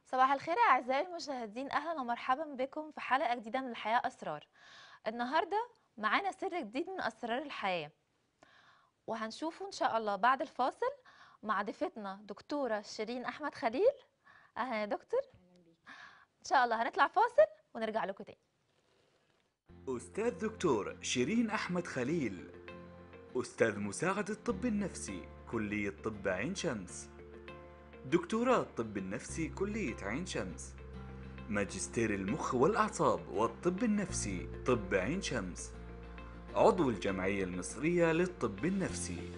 صباح الخير يا أعزائي المشاهدين أهلا ومرحبا بكم في حلقة جديدة من الحياة أسرار النهاردة معانا سر جديد من أسرار الحياة وهنشوفه إن شاء الله بعد الفاصل مع ضيفتنا دكتورة شيرين أحمد خليل أهلا يا دكتور إن شاء الله هنطلع فاصل ونرجع لكم تاني أستاذ دكتور شيرين أحمد خليل أستاذ مساعد الطب النفسي كلية طب عين شمس دكتوراه الطب النفسي كلية عين شمس ماجستير المخ والأعصاب والطب النفسي طب عين شمس عضو الجمعية المصرية للطب النفسي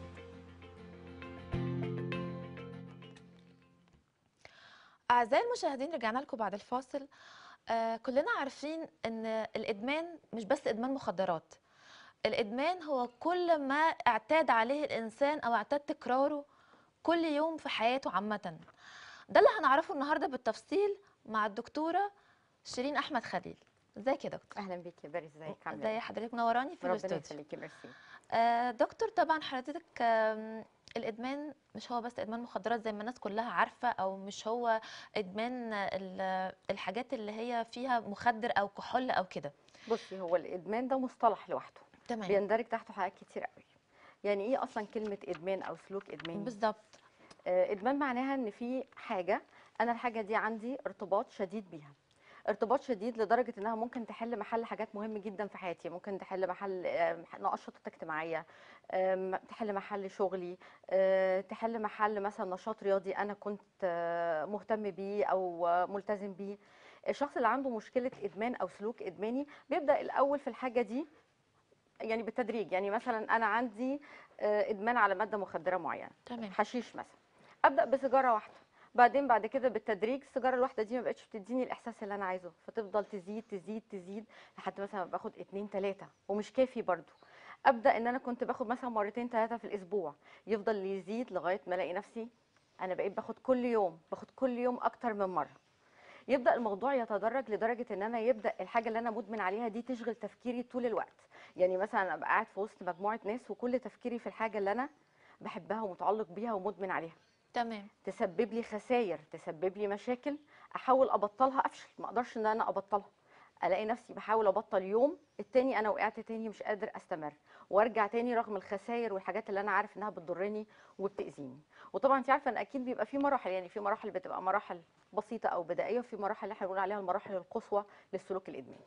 أعزائي المشاهدين رجعنا لكم بعد الفاصل آه كلنا عارفين إن الإدمان مش بس إدمان مخدرات الإدمان هو كل ما اعتاد عليه الإنسان أو اعتاد تكراره كل يوم في حياته عامة ده اللي هنعرفه النهاردة بالتفصيل مع الدكتورة شيرين أحمد خليل ازيك يا دكتور اهلا بيك يا باريس ازيك عامله ازي ايه حضرتك منوراني في ربنا الاستوديو يخليكي ميرسي آه دكتور طبعا حضرتك آم، الادمان مش هو بس ادمان مخدرات زي ما الناس كلها عارفه او مش هو ادمان ال- الحاجات اللي هي فيها مخدر او كحول او كده بصي هو الادمان ده مصطلح لوحده تمام بيندرج تحته حاجات كتير قوي يعني ايه اصلا كلمه ادمان او سلوك ادماني بالظبط آه ادمان معناها ان في حاجه انا الحاجه دي عندي ارتباط شديد بيها ارتباط شديد لدرجه انها ممكن تحل محل حاجات مهمه جدا في حياتي ممكن تحل محل آه، نشاطات اجتماعيه آم، تحل محل شغلي آه، تحل محل مثلا نشاط رياضي انا كنت آه، مهتم بيه او آه، ملتزم بيه الشخص اللي عنده مشكله ادمان او سلوك ادماني بيبدا الاول في الحاجه دي يعني بالتدريج يعني مثلا انا عندي آه، ادمان على ماده مخدره معينه تمام حشيش مثلا ابدا بسيجاره واحده بعدين بعد كده بالتدريج السيجاره الواحده دي ما بقتش بتديني الاحساس اللي انا عايزه فتفضل تزيد تزيد تزيد لحد مثلا ما باخد اتنين تلاته ومش كافي برضو ابدا ان انا كنت باخد مثلا مرتين ثلاثه في الاسبوع يفضل يزيد لغايه ما الاقي نفسي انا بقيت باخد كل يوم باخد كل يوم اكتر من مره يبدا الموضوع يتدرج لدرجه ان انا يبدا الحاجه اللي انا مدمن عليها دي تشغل تفكيري طول الوقت يعني مثلا ابقى قاعد في وسط مجموعه ناس وكل تفكيري في الحاجه اللي انا بحبها ومتعلق بيها ومدمن عليها تمام تسبب لي خسائر تسبب لي مشاكل احاول ابطلها افشل ما اقدرش ان انا ابطلها الاقي نفسي بحاول ابطل يوم التاني انا وقعت تاني مش قادر استمر وارجع تاني رغم الخسائر والحاجات اللي انا عارف انها بتضرني وبتاذيني وطبعا انت عارفه ان اكيد بيبقى في مراحل يعني في مراحل بتبقى مراحل بسيطه او بدائيه وفي مراحل اللي احنا بنقول عليها المراحل القصوى للسلوك الادماني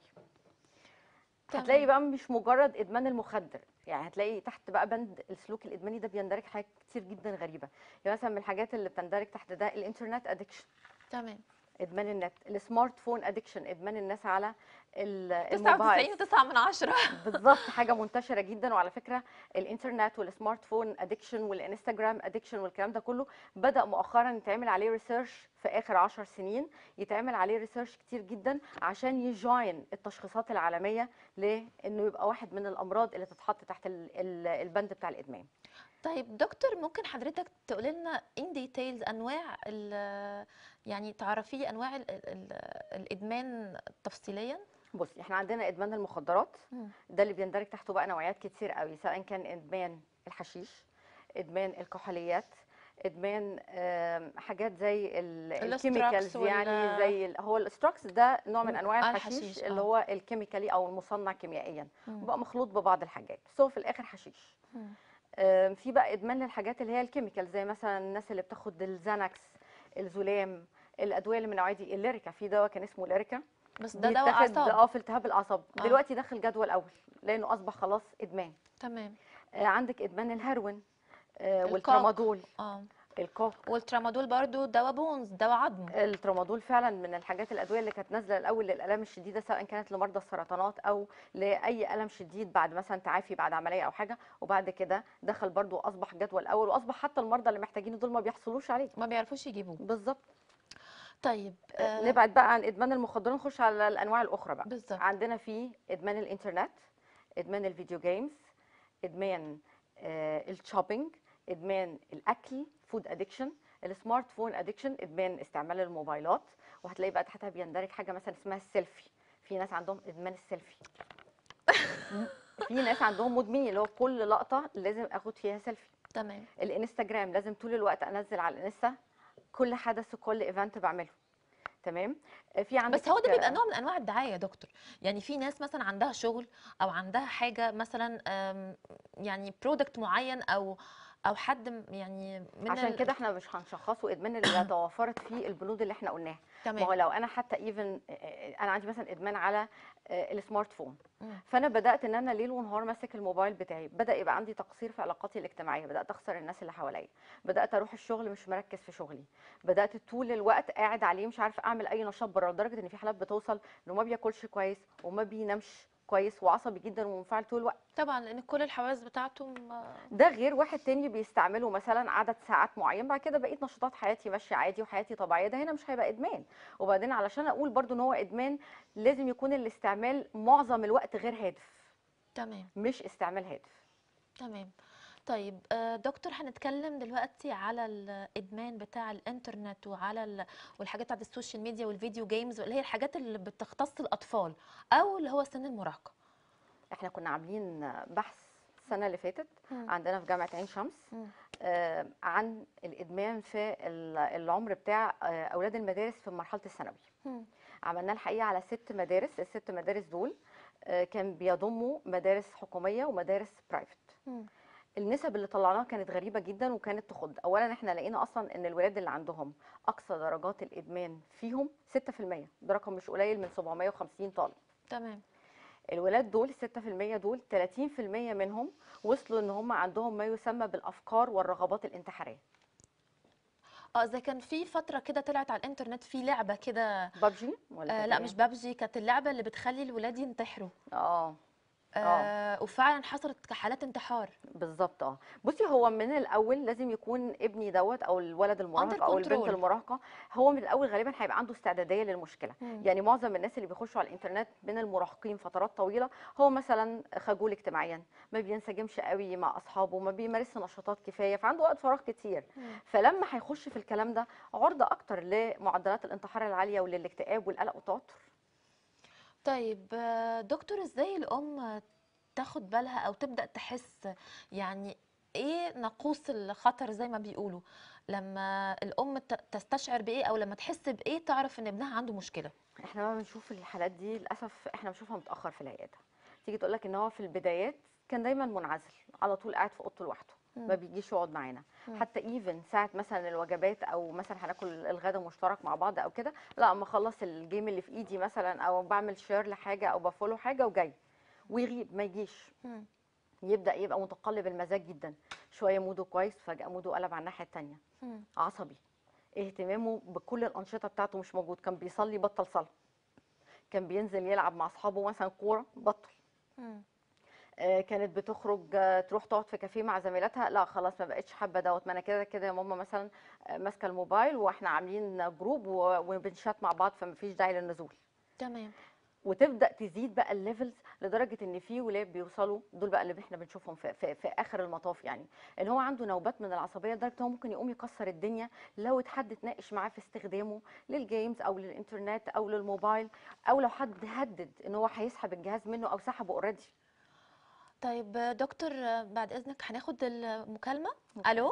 تمام. هتلاقي بقى مش مجرد ادمان المخدر يعني هتلاقي تحت بقى بند السلوك الادماني ده بيندرج حاجات كتير جدا غريبه يعني مثلا من الحاجات اللي بتندرج تحت ده الانترنت ادكشن تمام ادمان النت السمارت فون ادكشن ادمان الناس على ال- 99 الموبايل و9 من عشرة بالظبط حاجه منتشره جدا وعلى فكره الانترنت والسمارت فون ادكشن والانستجرام ادكشن والكلام ده كله بدا مؤخرا يتعمل عليه ريسيرش في اخر عشر سنين يتعمل عليه ريسيرش كتير جدا عشان يجوين التشخيصات العالميه لانه يبقى واحد من الامراض اللي تتحط تحت ال- ال- البند بتاع الادمان طيب دكتور ممكن حضرتك تقول لنا ان ديتيلز انواع ال- يعني تعرفي انواع ال ال الادمان تفصيليا بصي احنا عندنا ادمان المخدرات مم. ده اللي بيندرج تحته بقى نوعيات كتير قوي سواء كان ادمان الحشيش ادمان الكحوليات ادمان آم، حاجات زي ال- الستروكس الكيميكالز وال- يعني زي ال- هو الاستروكس ده نوع من مم. انواع آه، الحشيش, الحشيش، اللي آه. هو الكيميكالي او المصنع كيميائيا مم. وبقى مخلوط ببعض الحاجات بس هو في الاخر حشيش مم. آم، في بقى ادمان للحاجات اللي هي الكيميكال زي مثلا الناس اللي بتاخد الزانكس الزلام الادويه اللي من نوعيه دي الليريكا في دواء كان اسمه ليريكا بس ده دواء بيتاخد اعصاب اه في التهاب الاعصاب آه. دلوقتي داخل جدول الاول لانه اصبح خلاص ادمان تمام آه، عندك ادمان الهيروين آه، الكوك. والترامادول اه الكوك والترامادول برضو دواء بونز دواء عظم الترامادول فعلا من الحاجات الادويه اللي كانت نازله الاول للالام الشديده سواء كانت لمرضى السرطانات او لاي الم شديد بعد مثلا تعافي بعد عمليه او حاجه وبعد كده دخل برضو اصبح جدول الاول واصبح حتى المرضى اللي محتاجينه دول ما بيحصلوش عليه ما بيعرفوش يجيبوه بالظبط طيب آه، آه نبعد بقى عن ادمان المخدرات نخش على الانواع الاخرى بقى بالظبط عندنا في ادمان الانترنت ادمان الفيديو جيمز ادمان آه الشوبينج ادمان الاكل فود ادكشن السمارت فون ادكشن ادمان استعمال الموبايلات وهتلاقي بقى تحتها بيندرج حاجه مثلا اسمها السيلفي في ناس عندهم ادمان السيلفي في ناس عندهم مدمنين اللي هو كل لقطه لازم اخد فيها سيلفي تمام الانستجرام لازم طول الوقت انزل على الانستا كل حدث وكل ايفنت بعمله تمام آه، في عندك بس هو ده بيبقى نوع من انواع الدعايه يا دكتور يعني في ناس مثلا عندها شغل او عندها حاجه مثلا أم، يعني برودكت معين او او حد م- يعني من عشان ال- كده احنا مش هنشخصه ادمان اللي توفرت فيه البنود اللي احنا قلناها ما هو تمام لو انا حتى ايفن انا عندي مثلا ادمان على آه، السمارت فون مم. فانا بدات ان انا ليل ونهار ماسك الموبايل بتاعي بدا يبقى عندي تقصير في علاقاتي الاجتماعيه بدات اخسر الناس اللي حواليا بدات اروح الشغل مش مركز في شغلي بدات طول الوقت قاعد عليه مش عارفه اعمل اي نشاط بره لدرجه ان في حالات بتوصل انه ما بياكلش كويس وما بينامش كويس وعصبي جدا ومنفعل طول الوقت طبعا لان كل الحواس بتاعته م- ده غير واحد تاني بيستعمله مثلا عدد ساعات معين بعد كده بقيت نشاطات حياتي ماشيه عادي وحياتي طبيعيه ده هنا مش هيبقى ادمان وبعدين علشان اقول برضو ان هو ادمان لازم يكون الاستعمال معظم الوقت غير هادف تمام مش استعمال هادف تمام طيب آه، دكتور هنتكلم دلوقتي على الادمان بتاع الانترنت وعلى ال... والحاجات بتاعت السوشيال ميديا والفيديو جيمز اللي هي الحاجات اللي بتختص الاطفال او اللي هو سن المراهقه احنا كنا عاملين بحث السنه اللي فاتت مم. عندنا في جامعه عين شمس مم. آه، عن الادمان في ال- العمر بتاع آه، اولاد المدارس في مرحله الثانوي مم. عملناه الحقيقه على ست مدارس الست مدارس دول آه، كان بيضموا مدارس حكوميه ومدارس برايفت مم. النسب اللي طلعناها كانت غريبه جدا وكانت تخض اولا احنا لقينا اصلا ان الولاد اللي عندهم اقصى درجات الادمان فيهم 6% ده رقم مش قليل من 750 طالب تمام الولاد دول 6% دول 30% منهم وصلوا ان هم عندهم ما يسمى بالافكار والرغبات الانتحاريه اه اذا كان في فتره كده طلعت على الانترنت في لعبه كده بابجي ولا آه كانت لا إيه؟ مش بابجي كانت اللعبه اللي بتخلي الولاد ينتحروا اه آه وفعلا حصلت حالات انتحار بالظبط اه بصي هو من الاول لازم يكون ابني دوت او الولد المراهق او البنت control. المراهقه هو من الاول غالبا هيبقى عنده استعداديه للمشكله مم. يعني معظم الناس اللي بيخشوا على الانترنت من المراهقين فترات طويله هو مثلا خجول اجتماعيا ما بينسجمش قوي مع اصحابه ما بيمارسش نشاطات كفايه فعنده وقت فراغ كتير مم. فلما هيخش في الكلام ده عرضه اكتر لمعدلات الانتحار العاليه وللاكتئاب والقلق والتوتر طيب آه، دكتور ازاي الام تاخد بالها او تبدا تحس يعني ايه ناقوس الخطر زي ما بيقولوا لما الام ت- تستشعر بايه او لما تحس بايه تعرف ان ابنها عنده مشكله احنا بقى بنشوف الحالات دي للاسف احنا بنشوفها متاخر في العياده تيجي تقول لك ان هو في البدايات كان دايما منعزل على طول قاعد في اوضته لوحده ما مم. بيجيش يقعد معانا مم. حتى ايفن ساعه مثلا الوجبات او مثلا هناكل الغدا مشترك مع بعض او كده لا اما اخلص الجيم اللي في ايدي مثلا او بعمل شير لحاجه او بفولو حاجه وجاي ويغيب ما يجيش مم. يبدا يبقى متقلب المزاج جدا شويه موده كويس فجاه موده قلب على الناحيه الثانيه مم. عصبي اهتمامه بكل الانشطه بتاعته مش موجود كان بيصلي بطل صلاه كان بينزل يلعب مع اصحابه مثلا كوره بطل مم. آه، كانت بتخرج آه، تروح تقعد في كافيه مع زميلاتها لا خلاص ما بقتش حابه دوت ما انا كده كده يا ماما مثلا آه، ماسكه الموبايل واحنا عاملين جروب و- وبنشات مع بعض فما فيش داعي للنزول تمام وتبدا تزيد بقى الليفلز لدرجه ان في ولاد بيوصلوا دول بقى اللي احنا بنشوفهم في, في, في اخر المطاف يعني ان هو عنده نوبات من العصبيه لدرجه ان هو ممكن يقوم يكسر الدنيا لو اتحد اتناقش معاه في استخدامه للجيمز او للانترنت او للموبايل او لو حد هدد ان هو هيسحب الجهاز منه او سحبه اوريدي طيب آه، دكتور آه، بعد اذنك هناخد المكالمه الو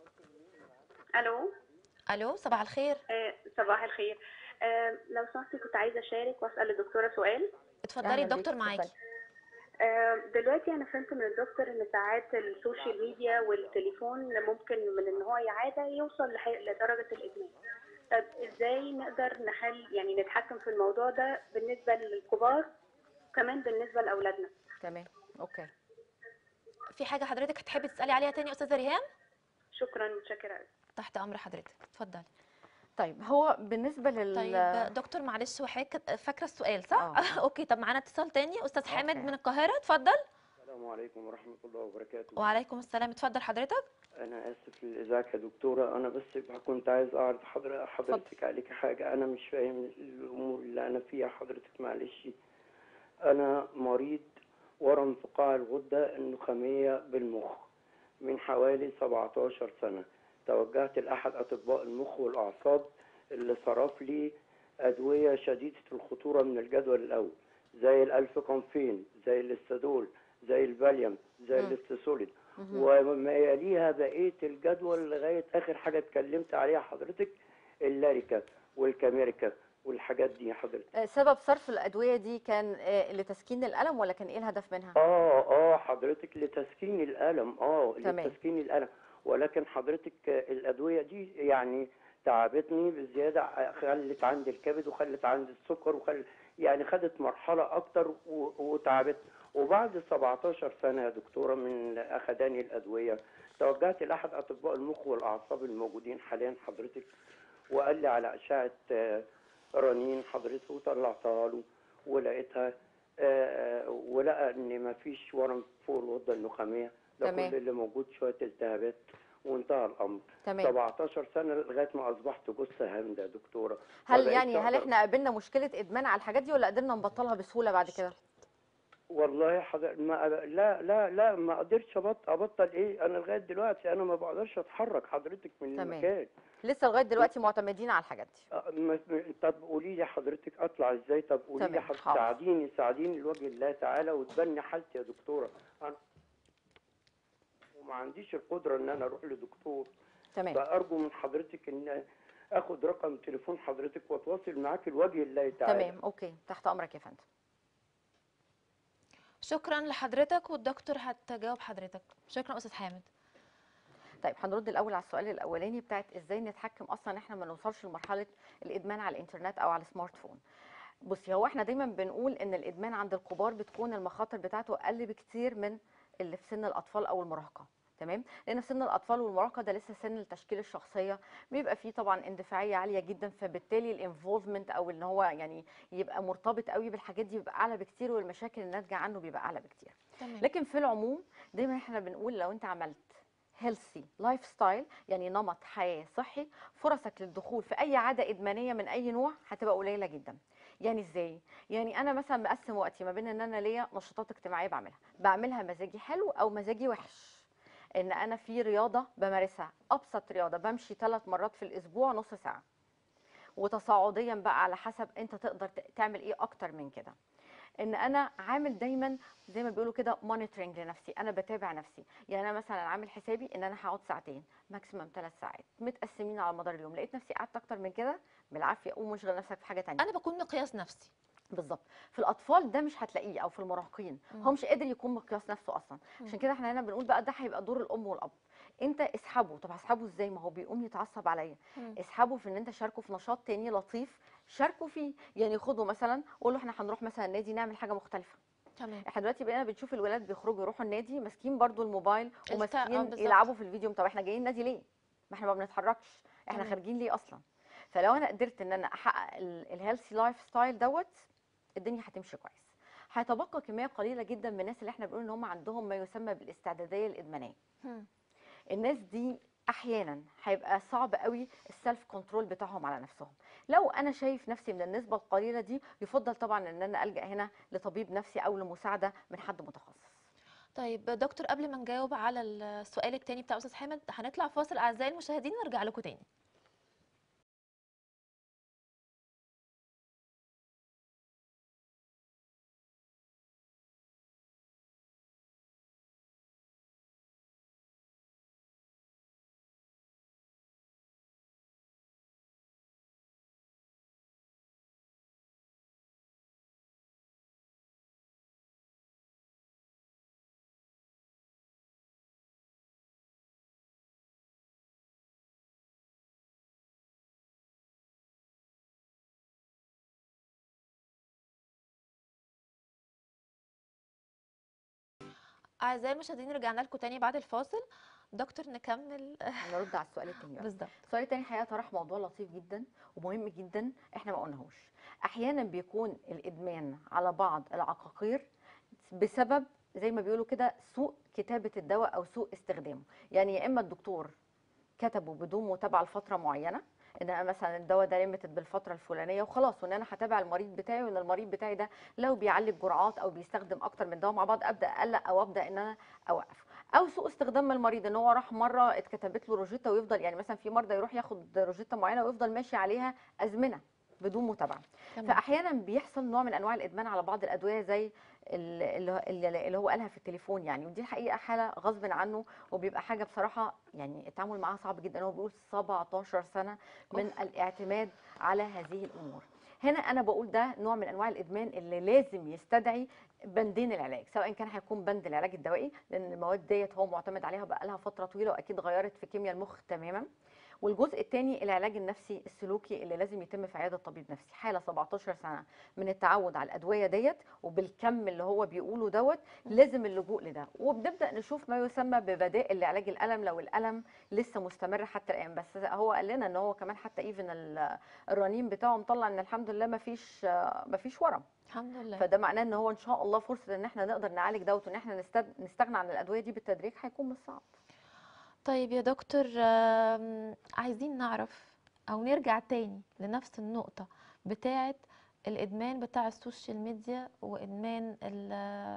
الو الو صباح الخير آه، صباح الخير آه، لو سمحتي كنت عايزه اشارك واسال الدكتوره سؤال اتفضلي أهلاً الدكتور بيكي، معاكي اتفضلي. آه، دلوقتي انا فهمت من الدكتور ان ساعات السوشيال ميديا والتليفون ممكن من ان هو يعاده يوصل لح- لدرجه الادمان طب ازاي نقدر نحل يعني نتحكم في الموضوع ده بالنسبه للكبار كمان بالنسبه لاولادنا تمام اوكي في حاجه حضرتك هتحبي تسالي عليها تاني يا استاذه ريهام شكرا متشكره أوي. تحت امر حضرتك اتفضلي طيب هو بالنسبه لل طيب دكتور معلش وحضرتك فاكره السؤال صح آه، آه. اوكي طب معانا اتصال تاني استاذ حامد أوكي. من القاهره اتفضل السلام عليكم ورحمة الله وبركاته وعليكم السلام اتفضل حضرتك أنا آسف للإزعاج يا دكتورة أنا بس كنت عايز أعرض حضر حضرتك عليك حاجة أنا مش فاهم الأمور اللي أنا فيها حضرتك معلش أنا مريض ورم في قاع الغدة النخامية بالمخ من حوالي 17 سنة توجهت لأحد أطباء المخ والأعصاب اللي صرف لي أدوية شديدة الخطورة من الجدول الأول زي الألفقنفين زي الاستادول زي الفاليوم زي مم. الاستسوليد مهم. وما يليها بقيه الجدول لغايه اخر حاجه اتكلمت عليها حضرتك اللاريكا والكاميريكا والحاجات دي حضرتك آه، سبب صرف الادويه دي كان آه، لتسكين الالم ولا كان ايه الهدف منها اه اه حضرتك لتسكين الالم اه تمام. لتسكين الالم ولكن حضرتك آه، الادويه دي يعني تعبتني بزياده ع- خلت عندي الكبد وخلت عندي السكر وخل يعني خدت مرحله اكتر و- وتعبت وبعد 17 سنه يا دكتوره من اخداني الادويه توجهت لاحد اطباء المخ والاعصاب الموجودين حاليا حضرتك وقال لي على اشعه آه، رنين حضرتك وطلعتها له ولقيتها آه، ولقى ان ما فيش ورم فوق الغده النخاميه ده تمام. كل اللي موجود شويه التهابات وانتهى الامر تمام 17 سنه لغايه ما اصبحت جثه هامده يا دكتوره هل ما يعني بقتش هل أقدر- احنا قابلنا مشكله ادمان على الحاجات دي ولا قدرنا نبطلها بسهوله بعد كده والله حضر... ما لا لا لا ما قدرتش ابطل ابطل ايه انا لغايه دلوقتي انا ما بقدرش اتحرك حضرتك من تمام. المكان لسه لغايه دلوقتي معتمدين على الحاجات دي آه، ما- ما- طب قولي لي حضرتك اطلع ازاي طب قولي لي تمام، حضرتك حاضر. ساعديني ساعديني لوجه الله تعالى وتبني حالتي يا دكتوره انا وما عنديش القدره ان انا اروح لدكتور تمام فارجو من حضرتك ان اخد رقم تليفون حضرتك واتواصل معاك لوجه الله تعالى تمام اوكي تحت امرك يا فندم شكرا لحضرتك والدكتور هتجاوب حضرتك شكرا استاذ حامد طيب هنرد الاول على السؤال الاولاني بتاعت ازاي نتحكم اصلا ان احنا ما نوصلش لمرحله الادمان على الانترنت او على السمارت فون بصي هو احنا دايما بنقول ان الادمان عند الكبار بتكون المخاطر بتاعته اقل بكتير من اللي في سن الاطفال او المراهقه تمام لان في سن الاطفال والمراهقه ده لسه سن لتشكيل الشخصيه بيبقى فيه طبعا اندفاعيه عاليه جدا فبالتالي الانفولفمنت او ان هو يعني يبقى مرتبط قوي بالحاجات دي بيبقى اعلى بكتير والمشاكل الناتجه عنه بيبقى اعلى بكتير تمام لكن في العموم دايما احنا بنقول لو انت عملت هيلثي لايف ستايل يعني نمط حياه صحي فرصك للدخول في اي عاده ادمانيه من اي نوع هتبقى قليله جدا يعني ازاي يعني انا مثلا مقسم وقتي ما بين ان انا ليا نشاطات اجتماعيه بعملها بعملها مزاجي حلو او مزاجي وحش ان انا في رياضه بمارسها ابسط رياضه بمشي ثلاث مرات في الاسبوع نص ساعه وتصاعديا بقى على حسب انت تقدر ت- تعمل ايه اكتر من كده ان انا عامل دايما زي ما بيقولوا كده مونيتورنج لنفسي انا بتابع نفسي يعني انا مثلا عامل حسابي ان انا هقعد ساعتين ماكسيمم ثلاث ساعات متقسمين على مدار اليوم لقيت نفسي قعدت اكتر من كده بالعافيه قوم اشغل نفسك في حاجه تانية انا بكون مقياس نفسي بالظبط في الاطفال ده مش هتلاقيه او في المراهقين مم. هو مش قادر يكون مقياس نفسه اصلا مم. عشان كده احنا هنا بنقول بقى ده هيبقى دور الام والاب انت اسحبه طب هسحبه ازاي ما هو بيقوم يتعصب عليا مم. اسحبه في ان انت شاركه في نشاط تاني لطيف شاركوا فيه يعني خده مثلا قول له احنا هنروح مثلا النادي نعمل حاجه مختلفه تمام احنا دلوقتي بقينا بنشوف الولاد بيخرجوا يروحوا النادي ماسكين برضو الموبايل آه، وماسكين بالظبط. يلعبوا في الفيديو طب احنا جايين النادي ليه ما احنا ما بنتحركش احنا تمام. خارجين ليه اصلا فلو انا قدرت ان انا احقق الهيلثي لايف ستايل دوت الدنيا هتمشي كويس هيتبقى كميه قليله جدا من الناس اللي احنا بنقول ان هم عندهم ما يسمى بالاستعداديه الادمانيه مم. الناس دي احيانا هيبقى صعب قوي السيلف كنترول بتاعهم على نفسهم لو انا شايف نفسي من النسبه القليله دي يفضل طبعا ان انا الجا هنا لطبيب نفسي او لمساعده من حد متخصص طيب دكتور قبل ما نجاوب على السؤال التاني بتاع استاذ حامد هنطلع فاصل اعزائي المشاهدين ونرجع لكم تاني اعزائي المشاهدين رجعنا لكم تاني بعد الفاصل دكتور نكمل نرد على السؤال التاني بقى. بالظبط السؤال التاني الحقيقه طرح موضوع لطيف جدا ومهم جدا احنا ما قلناهوش احيانا بيكون الادمان على بعض العقاقير بسبب زي ما بيقولوا كده سوء كتابه الدواء او سوء استخدامه يعني يا اما الدكتور كتبه بدون متابعه لفتره معينه ان انا مثلا الدواء ده ليميتد بالفتره الفلانيه وخلاص وان انا هتابع المريض بتاعي وان المريض بتاعي ده لو بيعلي الجرعات او بيستخدم اكتر من دواء مع بعض ابدا اقلق او ابدا ان انا اوقف او سوء استخدام من المريض ان هو راح مره اتكتبت له روجيتا ويفضل يعني مثلا في مرضى يروح ياخد روجيتا معينه ويفضل ماشي عليها ازمنه بدون متابعه تمام فاحيانا بيحصل نوع من انواع الادمان على بعض الادويه زي ال- اللي اللي اللي هو قالها في التليفون يعني ودي الحقيقه حاله غصب عنه وبيبقى حاجه بصراحه يعني التعامل معاها صعب جدا هو بيقول 17 سنه من الاعتماد على هذه الامور هنا انا بقول ده نوع من انواع الادمان اللي لازم يستدعي بندين العلاج سواء كان هيكون بند العلاج الدوائي لان المواد ديت هو معتمد عليها بقى لها فتره طويله واكيد غيرت في كيمياء المخ تماما والجزء الثاني العلاج النفسي السلوكي اللي لازم يتم في عياده طبيب نفسي حاله 17 سنه من التعود على الادويه ديت وبالكم اللي هو بيقوله دوت لازم اللجوء لده وبنبدا نشوف ما يسمى ببدائل لعلاج الالم لو الالم لسه مستمر حتى الان بس هو قال لنا ان هو كمان حتى ايفن ال- الرنين بتاعه مطلع ان الحمد لله ما فيش ما فيش ورم الحمد لله فده معناه ان هو ان شاء الله فرصه ان احنا نقدر نعالج دوت وان احنا نستد- نستغنى عن الادويه دي بالتدريج هيكون مش صعب طيب يا دكتور آم، عايزين نعرف او نرجع تاني لنفس النقطة بتاعة الادمان بتاع السوشيال ميديا وادمان ال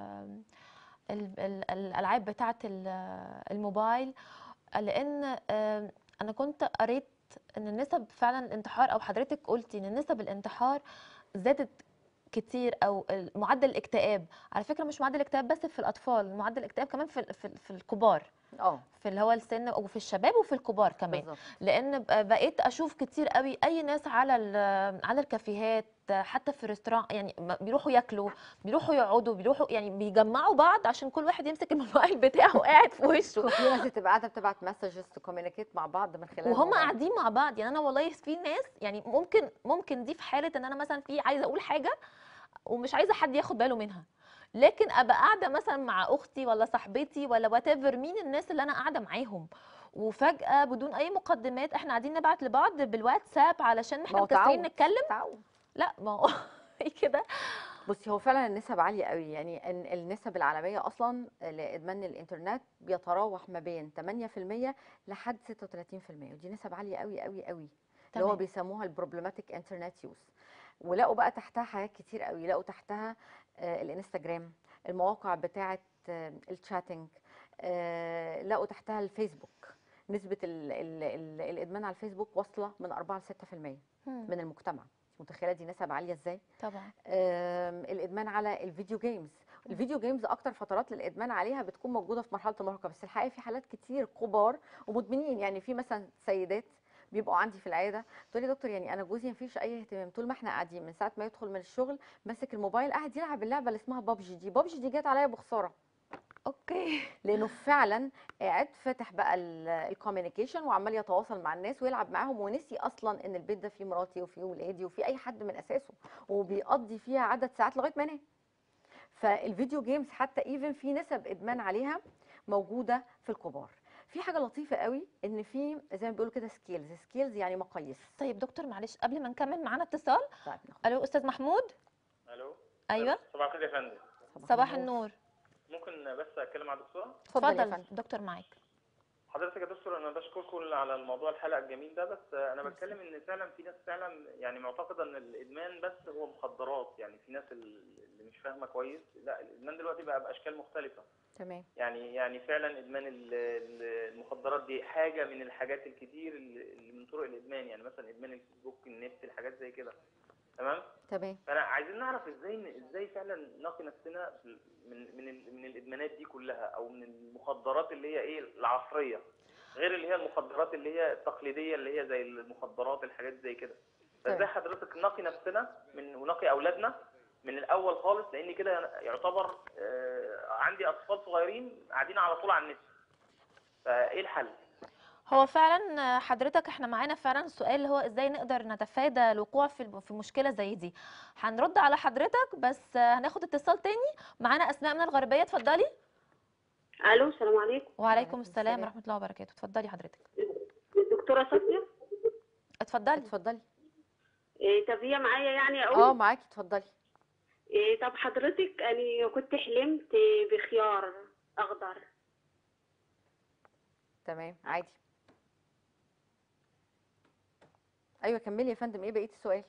ال- ال- الالعاب بتاعة ال- الموبايل لان آم، انا كنت قريت ان نسب فعلا الانتحار او حضرتك قلتي ان نسب الانتحار زادت كتير او ال- معدل الاكتئاب على فكرة مش معدل الاكتئاب بس في الاطفال معدل الاكتئاب كمان في ال- في ال- في الكبار اه في اللي هو السن وفي الشباب وفي الكبار كمان بالظبط لان ب- بقيت اشوف كتير قوي اي ناس على ال- على الكافيهات حتى في الريستوران يعني م- بيروحوا ياكلوا بيروحوا يقعدوا بيروحوا يعني بيجمعوا بعض عشان كل واحد يمسك الموبايل بتاعه قاعد في وشه في ناس بتبقى قاعده بتبعت مسجز تكومينيكيت مع بعض من خلال وهم الموبايل. قاعدين مع بعض يعني انا والله في ناس يعني ممكن ممكن دي في حاله ان انا مثلا في عايزه اقول حاجه ومش عايزه حد ياخد باله منها لكن ابقى قاعده مثلا مع اختي ولا صاحبتي ولا وات مين الناس اللي انا قاعده معاهم وفجاه بدون اي مقدمات احنا قاعدين نبعت لبعض بالواتساب علشان ما احنا هو مكسرين تعود نتكلم تعود لا ما هو إيه كده بصي هو فعلا النسب عاليه قوي يعني إن- النسب العالميه اصلا لادمان الانترنت بيتراوح ما بين 8% لحد 36% ودي نسب عاليه قوي قوي قوي اللي هو تمام. بيسموها البروبلماتيك انترنت يوز ولقوا بقى تحتها حاجات كتير قوي لقوا تحتها آه، الانستجرام المواقع بتاعه آه، الشاتنج آه، لقوا تحتها الفيسبوك نسبة ال ال ال الإدمان على الفيسبوك واصلة من 4 ل 6% مم. من المجتمع متخيلة دي نسب عالية ازاي؟ طبعا آم، الادمان على الفيديو جيمز الفيديو جيمز اكتر فترات للادمان عليها بتكون موجوده في مرحله المراهقه بس الحقيقه في حالات كتير كبار ومدمنين يعني في مثلا سيدات بيبقوا عندي في العياده تقول لي دكتور يعني انا جوزي مفيش اي اهتمام طول ما احنا قاعدين من ساعه ما يدخل من الشغل ماسك الموبايل قاعد يلعب اللعبه اللي اسمها بابجي دي بابجي دي جت عليا بخساره اوكي لانه فعلا قاعد فاتح بقى الكوميونيكيشن وعمال يتواصل مع الناس ويلعب معاهم ونسي اصلا ان البيت ده فيه مراتي وفيه ولادي وفيه اي حد من اساسه وبيقضي فيها عدد ساعات لغايه ما ينام فالفيديو جيمز حتى ايفن في نسب ادمان عليها موجوده في الكبار في حاجه لطيفه قوي ان في زي ما بيقولوا كده سكيلز سكيلز يعني مقاييس طيب دكتور معلش قبل ما نكمل معانا اتصال طيب ناخد الو استاذ محمود الو ايوه صباح الخير يا فندم صباح النور ممكن بس اتكلم مع الدكتوره اتفضل يا اتفضل فندم دكتور معاك حضرتك يا دكتور انا بشكركم على الموضوع الحلقه الجميل ده بس انا بتكلم ان فعلا في ناس فعلا يعني معتقده ان الادمان بس هو مخدرات يعني في ناس اللي مش فاهمه كويس لا الادمان دلوقتي بقى باشكال مختلفه تمام يعني يعني فعلا ادمان ال- ال- المخدرات دي حاجه من الحاجات الكتير اللي اللي من طرق الادمان يعني مثلا ادمان الفيسبوك النت الحاجات زي كده تمام تمام فانا عايزين نعرف ازاي ازاي فعلا نقي نفسنا من من ال- من الادمانات دي كلها او من المخدرات اللي هي ايه العصريه غير اللي هي المخدرات اللي هي التقليديه اللي هي زي المخدرات الحاجات زي كده فازاي تمام. حضرتك نقي نفسنا من ونقي اولادنا من الاول خالص لان كده يعتبر آه، عندي اطفال صغيرين قاعدين على طول على النت فايه الحل هو فعلا حضرتك احنا معانا فعلا سؤال اللي هو ازاي نقدر نتفادى الوقوع في الم- في مشكله زي دي هنرد على حضرتك بس هناخد اتصال تاني معانا اسماء من الغربيه اتفضلي الو السلام عليكم وعليكم وعليكم السلام السلام. ورحمه الله وبركاته اتفضلي حضرتك الدكتوره صفيه اتفضلي اتفضلي إيه طب هي معايا يعني اه اقول معاكي اتفضلي إيه طب حضرتك انا كنت حلمت بخيار اخضر تمام عادي ايوه كملي يا فندم ايه بقيه السؤال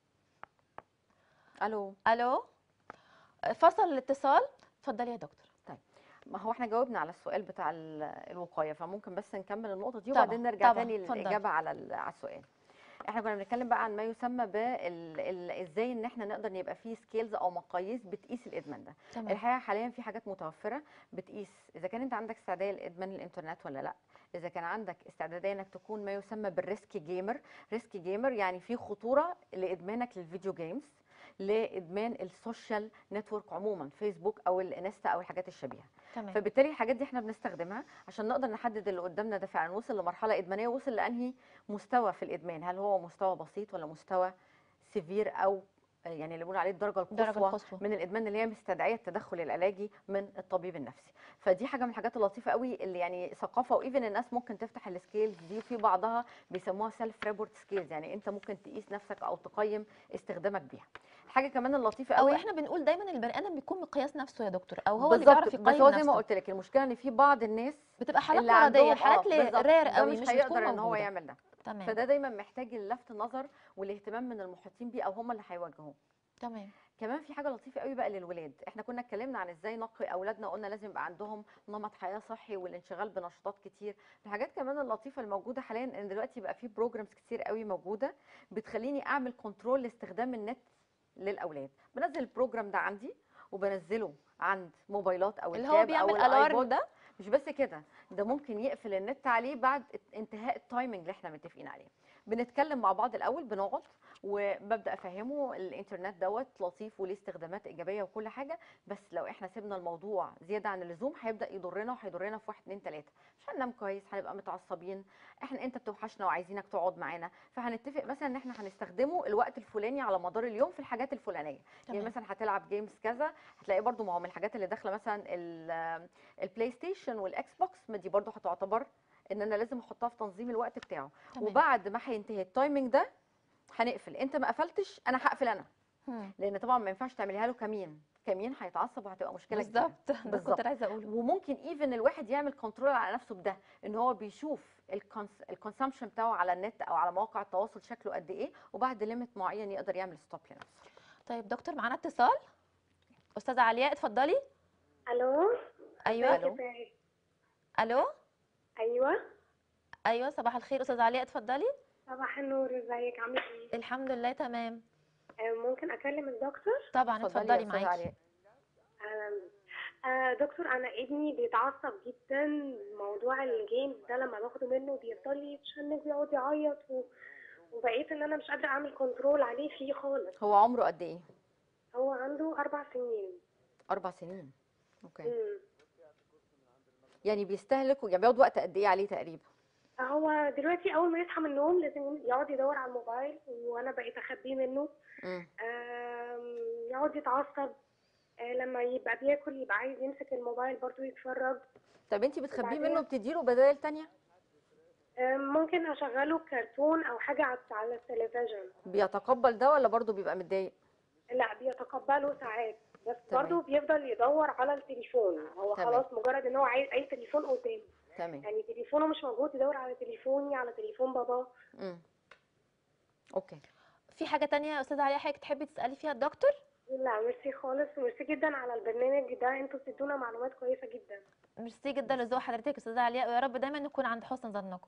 الو الو فصل الاتصال اتفضلي يا دكتور ما هو احنا جاوبنا على السؤال بتاع ال- الوقايه فممكن بس نكمل النقطه دي طبعاً، وبعدين نرجع طبعاً، تاني اتفضلي. للاجابه على ال- على السؤال احنا كنا بنتكلم بقى عن ما يسمى بال ال- ازاي ان احنا نقدر يبقى فيه سكيلز او مقاييس بتقيس الادمان ده تمام الحقيقه حاليا في حاجات متوفره بتقيس اذا كان انت عندك استعداديه لادمان الانترنت ولا لا اذا كان عندك استعداديه انك تكون ما يسمى بالريسك جيمر ريسك جيمر يعني في خطوره لادمانك للفيديو جيمز لادمان السوشيال نتورك عموما فيسبوك او الانستا او الحاجات الشبيهه تمام فبالتالي الحاجات دي احنا بنستخدمها عشان نقدر نحدد اللي قدامنا ده فعلا وصل لمرحله ادمانيه وصل لانهي مستوى في الادمان هل هو مستوى بسيط ولا مستوى سيفير او آه، يعني اللي بنقول عليه الدرجه الدرجة القصوى القصوى. من الادمان اللي هي مستدعيه التدخل العلاجي من الطبيب النفسي فدي حاجه من الحاجات اللطيفه قوي اللي يعني ثقافه وايفن الناس ممكن تفتح السكيلز دي وفي بعضها بيسموها سيلف ريبورت سكيلز يعني انت ممكن تقيس نفسك او تقيم استخدامك بيها الحاجه كمان اللطيفه او قوي احنا بنقول دايما البني ادم بيكون مقياس نفسه يا دكتور او هو اللي بالظبط، بيعرف بس يقيم هو زي ما نفسه قلت لك المشكله ان في بعض الناس بتبقى حالات اللي مرضيه عندهم- حالات آه، بالظبط، رير ده قوي مش مش هيقدر بتكون ان هو موجودة. يعمل ده تمام فده دايما محتاج لفت النظر والاهتمام من المحيطين بيه او هم اللي هيواجهوه تمام كمان في حاجه لطيفه قوي بقى للولاد احنا كنا اتكلمنا عن ازاي نقي اولادنا قلنا لازم يبقى عندهم نمط حياه صحي والانشغال بنشاطات كتير الحاجات كمان اللطيفه الموجوده حاليا ان دلوقتي بقى في بروجرامز كتير قوي موجوده بتخليني اعمل كنترول لاستخدام النت للاولاد بنزل البروجرام ده عندي وبنزله عند موبايلات او اللي هو التاب بيعمل او الارم الايبود ده مش بس كده ده ممكن يقفل النت عليه بعد انتهاء التايمنج اللي احنا متفقين عليه بنتكلم مع بعض الاول بنقعد وببدا افهمه الانترنت دوت لطيف وليه استخدامات ايجابيه وكل حاجه بس لو احنا سيبنا الموضوع زياده عن اللزوم هيبدا يضرنا وهيضرنا في واحد اتنين تلاته مش هننام كويس هنبقى متعصبين احنا انت بتوحشنا وعايزينك تقعد معانا فهنتفق مثلا ان احنا هنستخدمه الوقت الفلاني على مدار اليوم في الحاجات الفلانيه يعني تمام. مثلا هتلعب جيمز كذا هتلاقي برضو ما هو من الحاجات اللي داخله مثلا ال- البلاي ستيشن والاكس بوكس ما دي برضو هتعتبر ان انا لازم احطها في تنظيم الوقت بتاعه تمام. وبعد ما هينتهي التايمنج ده هنقفل انت ما قفلتش انا هقفل انا هم. لان طبعا ما ينفعش تعمليها له كمين كمين هيتعصب وهتبقى مشكله كبيرة. بالظبط ده بالظبط. كنت عايزه اقوله وممكن ايفن الواحد يعمل كنترول على نفسه بده ان هو بيشوف الكونسامشن بتاعه على النت او على مواقع التواصل شكله قد ايه وبعد ليميت معين يقدر يعمل ستوب لنفسه طيب دكتور معانا اتصال استاذه علياء اتفضلي الو ايوه ألو. ازيك الو ايوه ايوه صباح الخير استاذه علياء اتفضلي صباح النور ازيك عامله ايه الحمد لله تمام آه، ممكن اكلم الدكتور طبعا يا اتفضلي أستاذة معاكي علياء. آه، آه، دكتور انا ابني بيتعصب جدا موضوع الجيمز ده لما باخده منه بيفضل يتشنج ويقعد يعيط و... وبقيت ان انا مش قادره اعمل كنترول عليه فيه خالص هو عمره قد ايه هو عنده اربع سنين اربع سنين اوكي مم. يعني بيستهلك يعني بيقعد وقت قد ايه عليه تقريبا هو دلوقتي اول ما يصحى من النوم لازم يقعد يدور على الموبايل وانا بقيت اخبيه منه امم آم، يقعد يتعصب آه، لما يبقى بياكل يبقى عايز يمسك الموبايل برضو يتفرج طب انت بتخبيه وبعدين؟ منه بتديله بدائل تانية آم، ممكن اشغله كرتون او حاجه على على التلفزيون بيتقبل ده ولا برضه بيبقى متضايق لا بيتقبله ساعات بس تمام. برضه بيفضل يدور على التليفون هو تمام. خلاص مجرد ان هو عايز اي تليفون قدامه تمام يعني تليفونه مش موجود يدور على تليفوني على تليفون بابا امم اوكي في حاجه تانية يا استاذه علياء حضرتك تحبي تسالي فيها الدكتور لا ميرسي خالص ميرسي جدا على البرنامج ده انتوا بتدونا معلومات كويسه جدا ميرسي جدا لذوق حضرتك يا استاذه علياء ويا رب دايما نكون عند حسن ظنكم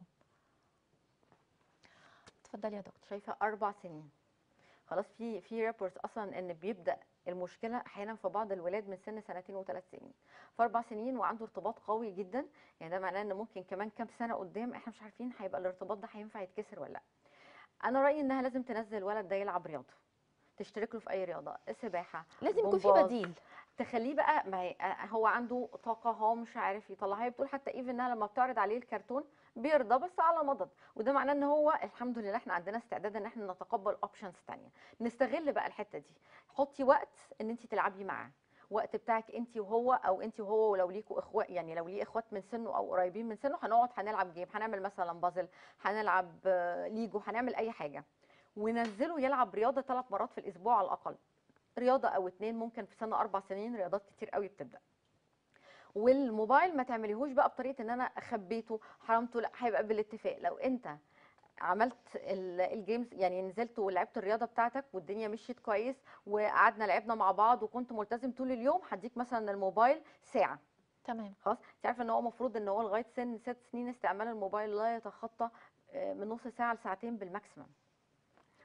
اتفضلي يا دكتور شايفه اربع سنين خلاص في في ريبورتس اصلا ان بيبدا المشكله احيانا في بعض الولاد من سن سنتين وثلاث سنين في اربع سنين وعنده ارتباط قوي جدا يعني ده معناه ان ممكن كمان كام سنه قدام احنا مش عارفين هيبقى الارتباط ده هينفع يتكسر ولا لا انا رايي انها لازم تنزل الولد ده يلعب رياضه تشترك له في اي رياضه سباحه لازم يكون في جمباز. بديل تخليه بقى ما هي آه، هو عنده طاقه هو مش عارف يطلعها هي بتقول حتى ايفن انها لما بتعرض عليه الكرتون بيرضى بس على مضض وده معناه ان هو الحمد لله احنا عندنا استعداد ان احنا نتقبل اوبشنز تانية نستغل بقى الحته دي حطي وقت ان انت تلعبي معاه وقت بتاعك انت وهو او انت وهو ولو ليكوا اخوه يعني لو ليه اخوات من سنه او قريبين من سنه هنقعد هنلعب جيم هنعمل مثلا بازل هنلعب آه، ليجو هنعمل اي حاجه وننزله يلعب رياضه ثلاث مرات في الاسبوع على الاقل رياضه او اتنين ممكن في سن اربع سنين رياضات كتير قوي بتبدا والموبايل ما تعمليهوش بقى بطريقه ان انا خبيته حرمته لا هيبقى بالاتفاق لو انت عملت ال- الجيمز يعني نزلت ولعبت الرياضه بتاعتك والدنيا مشيت كويس وقعدنا لعبنا مع بعض وكنت ملتزم طول اليوم هديك مثلا الموبايل ساعه تمام خلاص انت عارفه ان هو المفروض ان هو لغايه سن ست سنين استعمال الموبايل لا يتخطى آه، من نص ساعه لساعتين بالماكسيمم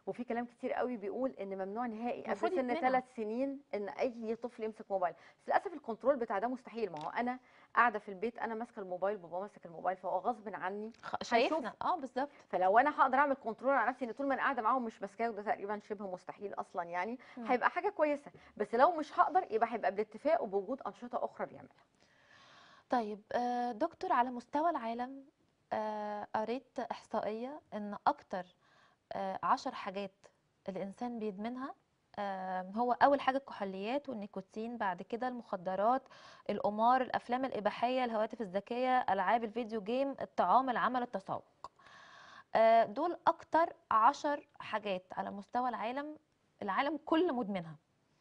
وفي كلام كتير قوي بيقول ان ممنوع نهائي قبل المفروض سن يتمنع. ثلاث سنين ان اي طفل يمسك موبايل بس للاسف الكنترول بتاع ده مستحيل ما هو انا قاعده في البيت انا ماسكه الموبايل بابا ماسك الموبايل فهو غصب عني خ- شايفنا اه بالظبط فلو انا هقدر اعمل كنترول على نفسي ان طول ما انا قاعده معاهم مش ماسكاه وده تقريبا شبه مستحيل اصلا يعني مم. هيبقى حاجه كويسه بس لو مش هقدر يبقى هيبقى بالاتفاق وبوجود انشطه اخرى بيعملها طيب آه، دكتور على مستوى العالم آه، قريت إحصائية إن أكتر آه، عشر حاجات الإنسان بيدمنها آه، هو أول حاجة الكحوليات والنيكوتين بعد كده المخدرات القمار الأفلام الإباحية الهواتف الذكية ألعاب الفيديو جيم الطعام العمل التسوق آه، دول أكتر عشر حاجات على مستوى العالم العالم كله مدمنها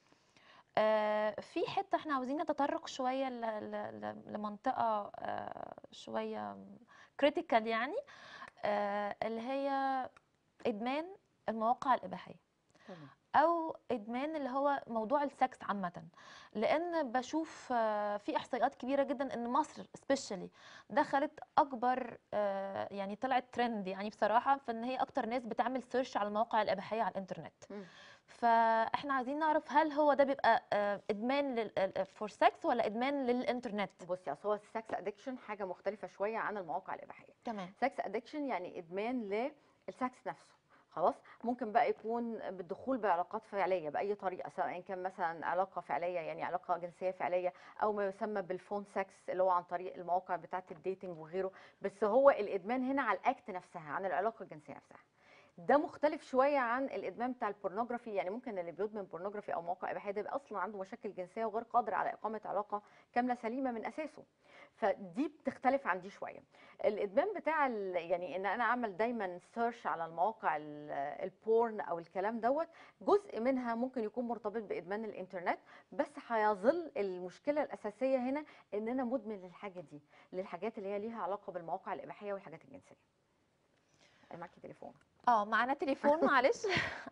آه، في حته احنا عاوزين نتطرق شويه ل- ل- ل- لمنطقه آه، شويه كريتيكال يعني آه، اللي هي ادمان المواقع الاباحيه او ادمان اللي هو موضوع السكس عامه لان بشوف آه، في احصائيات كبيره جدا ان مصر سبيشالي دخلت اكبر آه، يعني طلعت ترند يعني بصراحه في ان هي اكتر ناس بتعمل سيرش على المواقع الاباحيه على الانترنت مم. فاحنا عايزين نعرف هل هو ده بيبقى آه، ادمان فور سكس ولا ادمان للانترنت بصي اصل هو السكس ادكشن حاجه مختلفه شويه عن المواقع الاباحيه تمام سكس ادكشن يعني ادمان للسكس نفسه خلاص ممكن بقى يكون بالدخول بعلاقات فعليه باي طريقه سواء كان مثلا علاقه فعليه يعني علاقه جنسيه فعليه او ما يسمى بالفون سكس اللي هو عن طريق المواقع بتاعه الديتنج وغيره بس هو الادمان هنا على الاكت نفسها عن العلاقه الجنسيه نفسها ده مختلف شويه عن الادمان بتاع البورنوجرافي يعني ممكن اللي بيدمن بورنوجرافي او مواقع اباحيه ده يبقى اصلا عنده مشاكل جنسيه وغير قادر على اقامه علاقه كامله سليمه من اساسه فدي بتختلف عن دي شويه الادمان بتاع ال- يعني ان انا اعمل دايما سيرش على المواقع ال- البورن او الكلام دوت جزء منها ممكن يكون مرتبط بادمان الانترنت بس هيظل المشكله الاساسيه هنا ان انا مدمن للحاجه دي للحاجات اللي هي ليها علاقه بالمواقع الاباحيه والحاجات الجنسيه أنا معاكي تليفون اه معانا تليفون معلش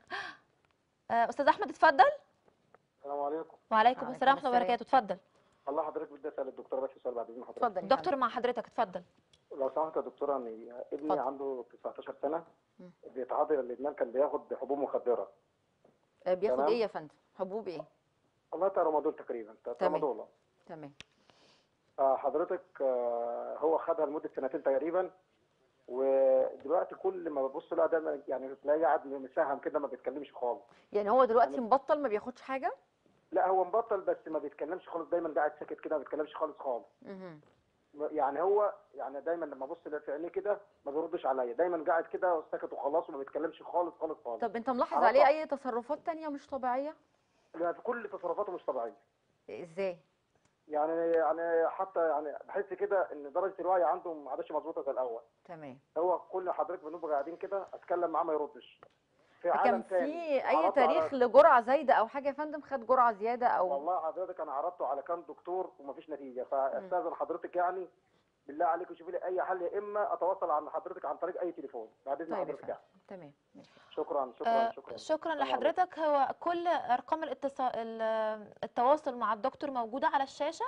آه، استاذ احمد اتفضل السلام عليكم وعليكم وعليكم السلام ورحمه الله السلام. وبركاته اتفضل الله حضرتك بدي اسال الدكتوره بس سؤال بعد اذن حضرتك اتفضل يا دكتور مع حضرتك اتفضل لو سمحت يا دكتوره ان ابني اتفضل. عنده 19 سنه مم. بيتعاطى الادمان كان بياخد حبوب مخدره آه، بياخد تمام. ايه يا فندم حبوب ايه الله ترامادول تقريبا ترامادول تمام آه، حضرتك آه، هو خدها لمده سنتين تقريبا ودلوقتي كل ما ببص له ده يعني تلاقيه قاعد مساهم كده ما بيتكلمش خالص يعني هو دلوقتي يعني- مبطل ما بياخدش حاجه لا هو مبطل بس ما بيتكلمش خالص دايما قاعد ساكت كده ما بيتكلمش خالص خالص مهم. يعني هو يعني دايما لما ابص في عينيه كده ما بيردش عليا دايما قاعد كده ساكت وخلاص وما بيتكلمش خالص خالص خالص طب انت ملاحظ على عليه طول. اي تصرفات تانية مش طبيعيه يعني في كل تصرفاته مش طبيعيه ازاي يعني يعني حتى يعني بحس كده ان درجه الوعي عنده ما عادش مظبوطه زي الاول تمام هو كل حضرتك بنبقى قاعدين كده اتكلم معاه ما يردش في كان عالم في تاني اي عرضته تاريخ على- لجرعه زايده او حاجه يا فندم خد جرعه زياده او والله حضرتك انا عرضته على كام دكتور ومفيش نتيجه فاستاذن حضرتك يعني بالله عليك شوفي لي اي حل يا اما اتواصل عن حضرتك عن طريق اي تليفون بعد اذن طيب يا حضرتك فندم يعني تمام ماشي. شكرا شكرا آه، شكرا شكرا السلام عليكم. لحضرتك هو كل ارقام الاتصال التواصل مع الدكتور موجوده على الشاشه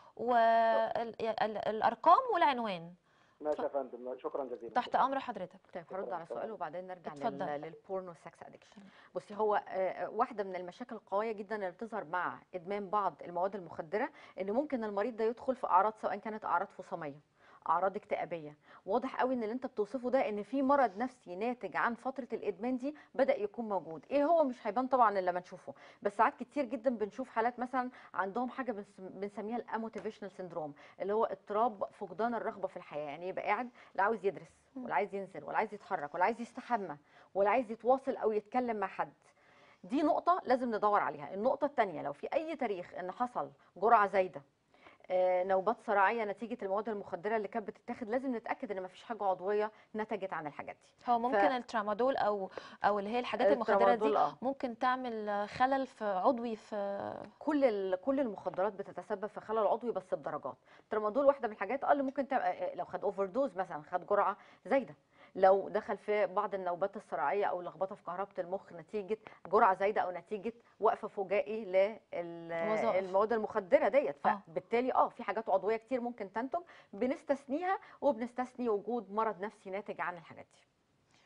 والارقام والعنوان ماشي يا فندم شكرا جزيلا تحت امر حضرتك طيب هرد على شكراً. سؤال وبعدين نرجع اتفضل. لل- للبورن والسكس ادكشن بصي هو آه، واحده من المشاكل القويه جدا اللي بتظهر مع ادمان بعض المواد المخدره ان ممكن المريض ده يدخل في اعراض سواء كانت اعراض فصاميه اعراض اكتئابيه واضح قوي ان اللي انت بتوصفه ده ان في مرض نفسي ناتج عن فتره الادمان دي بدا يكون موجود ايه هو مش هيبان طبعا الا لما نشوفه بس ساعات كتير جدا بنشوف حالات مثلا عندهم حاجه بنس- بنسميها الاموتيفيشنال سيندروم اللي هو اضطراب فقدان الرغبه في الحياه يعني يبقى قاعد لا عاوز يدرس ولا عايز ينزل ولا عايز يتحرك ولا عايز يستحمى ولا عايز يتواصل او يتكلم مع حد دي نقطة لازم ندور عليها النقطة الثانية لو في أي تاريخ إن حصل جرعة زايدة آه، نوبات صراعية نتيجة المواد المخدرة اللي كانت بتتاخد لازم نتأكد إن مفيش حاجة عضوية نتجت عن الحاجات دي هو ممكن الترامادول او او اللي هي الحاجات المخدره الترامادول، دي آه. ممكن تعمل خلل في عضوي في كل ال- كل المخدرات بتتسبب في خلل عضوي بس بدرجات الترامادول واحده من الحاجات اه اللي ممكن تعمل لو خد اوفر دوز مثلا خد جرعه زايده لو دخل في بعض النوبات الصراعيه او لخبطه في كهربه المخ نتيجه جرعه زايده او نتيجه وقف فجائي وظائف. للمواد المخدره ديت آه. فبالتالي اه في حاجات عضويه كتير ممكن تنتج بنستثنيها وبنستثني وجود مرض نفسي ناتج عن الحاجات دي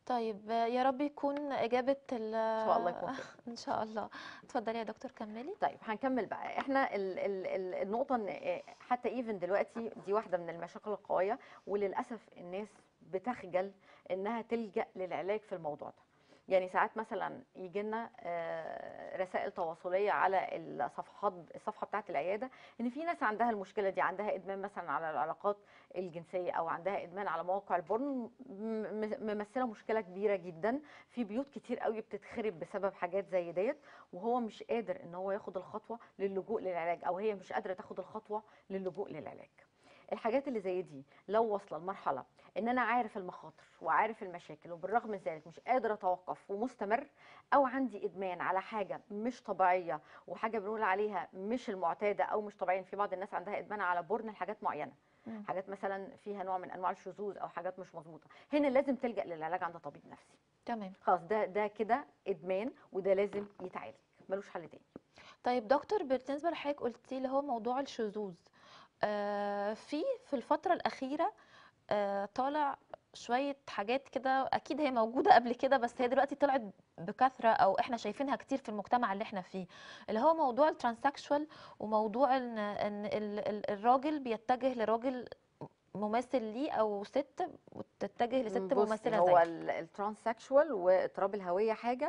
طيب آه، يا رب يكون اجابه ال ان شاء الله يكون كده ان شاء الله اتفضلي يا دكتور كملي طيب هنكمل بقى احنا ال ال ال النقطه ان آه، حتى ايفن دلوقتي دي واحده من المشاكل القويه وللاسف الناس بتخجل انها تلجا للعلاج في الموضوع ده يعني ساعات مثلا يجي لنا رسائل تواصليه على الصفحات الصفحه بتاعه العياده ان في ناس عندها المشكله دي عندها ادمان مثلا على العلاقات الجنسيه او عندها ادمان على مواقع البورن م- م- ممثله مشكله كبيره جدا في بيوت كتير قوي بتتخرب بسبب حاجات زي ديت وهو مش قادر ان هو ياخد الخطوه للجوء للعلاج او هي مش قادره تاخد الخطوه للجوء للعلاج الحاجات اللي زي دي لو واصله لمرحله ان انا عارف المخاطر وعارف المشاكل وبالرغم من ذلك مش قادر اتوقف ومستمر او عندي ادمان على حاجه مش طبيعيه وحاجه بنقول عليها مش المعتاده او مش طبيعيه في بعض الناس عندها ادمان على بورن لحاجات معينه مم. حاجات مثلا فيها نوع من انواع الشذوذ او حاجات مش مظبوطه هنا لازم تلجا للعلاج عند طبيب نفسي تمام خلاص ده ده كده ادمان وده لازم يتعالج ملوش حل تاني طيب دكتور بالنسبه لحضرتك قلتي اللي هو موضوع الشذوذ آه في في الفتره الاخيره آه طالع شويه حاجات كده اكيد هي موجوده قبل كده بس هي دلوقتي طلعت بكثره او احنا شايفينها كتير في المجتمع اللي احنا فيه اللي هو موضوع الترانسكشوال وموضوع ان ان ال- ال- الراجل بيتجه لراجل مماثل ليه او ست وتتجه لست بصي، مماثله هو زيه الترانسكشوال واضطراب الهويه حاجه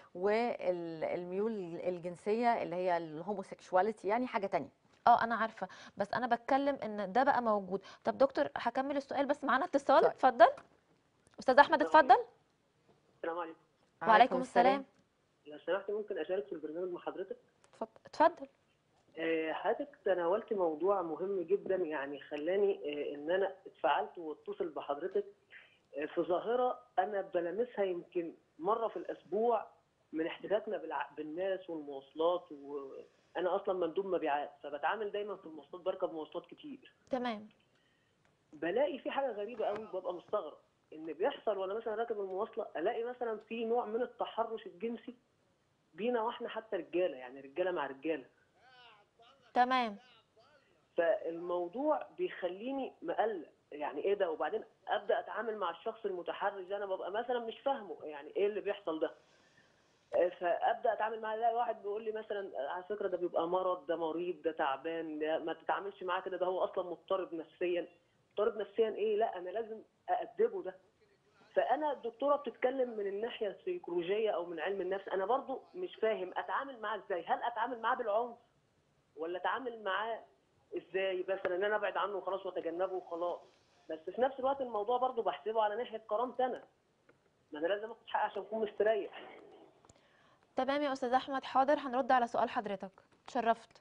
والميول الجنسيه اللي هي الهوموسيكشواليتي يعني حاجه تانية اه انا عارفه بس انا بتكلم ان ده بقى موجود طب دكتور هكمل السؤال بس معانا اتصال طيب. اتفضل استاذ احمد اتفضل السلام عليكم وعليكم السلام لو سمحت ممكن اشارك في البرنامج مع حضرتك اتفضل اتفضل آه، حضرتك تناولت موضوع مهم جدا يعني خلاني آه، ان انا اتفعلت واتصل بحضرتك آه، في ظاهره انا بلمسها يمكن مره في الاسبوع من احتكاكنا بالع- بالناس والمواصلات وانا اصلا مندوب مبيعات فبتعامل دايما في المواصلات بركب مواصلات كتير تمام بلاقي في حاجه غريبه قوي ببقى مستغرب ان بيحصل وانا مثلا راكب المواصله الاقي مثلا في نوع من التحرش الجنسي بينا واحنا حتى رجاله يعني رجاله مع رجاله تمام فالموضوع بيخليني مقلق يعني ايه ده وبعدين ابدا اتعامل مع الشخص المتحرش ده انا ببقى مثلا مش فاهمه يعني ايه اللي بيحصل ده آه، فابدا اتعامل معاه الاقي واحد بيقول لي مثلا آه، على فكره ده بيبقى مرض ده مريض ده تعبان ده ما تتعاملش معاه كده ده هو اصلا مضطرب نفسيا مضطرب نفسيا ايه لا انا لازم اادبه ده فانا الدكتوره بتتكلم من الناحيه السيكولوجيه او من علم النفس انا برضو مش فاهم اتعامل معاه ازاي هل اتعامل معاه بالعنف ولا اتعامل معاه ازاي مثلا ان انا ابعد عنه وخلاص واتجنبه وخلاص بس في نفس الوقت الموضوع برضو بحسبه على ناحيه كرامتي انا ما انا لازم اخد حقي عشان اكون مستريح تمام يا استاذ احمد حاضر هنرد على سؤال حضرتك اتشرفت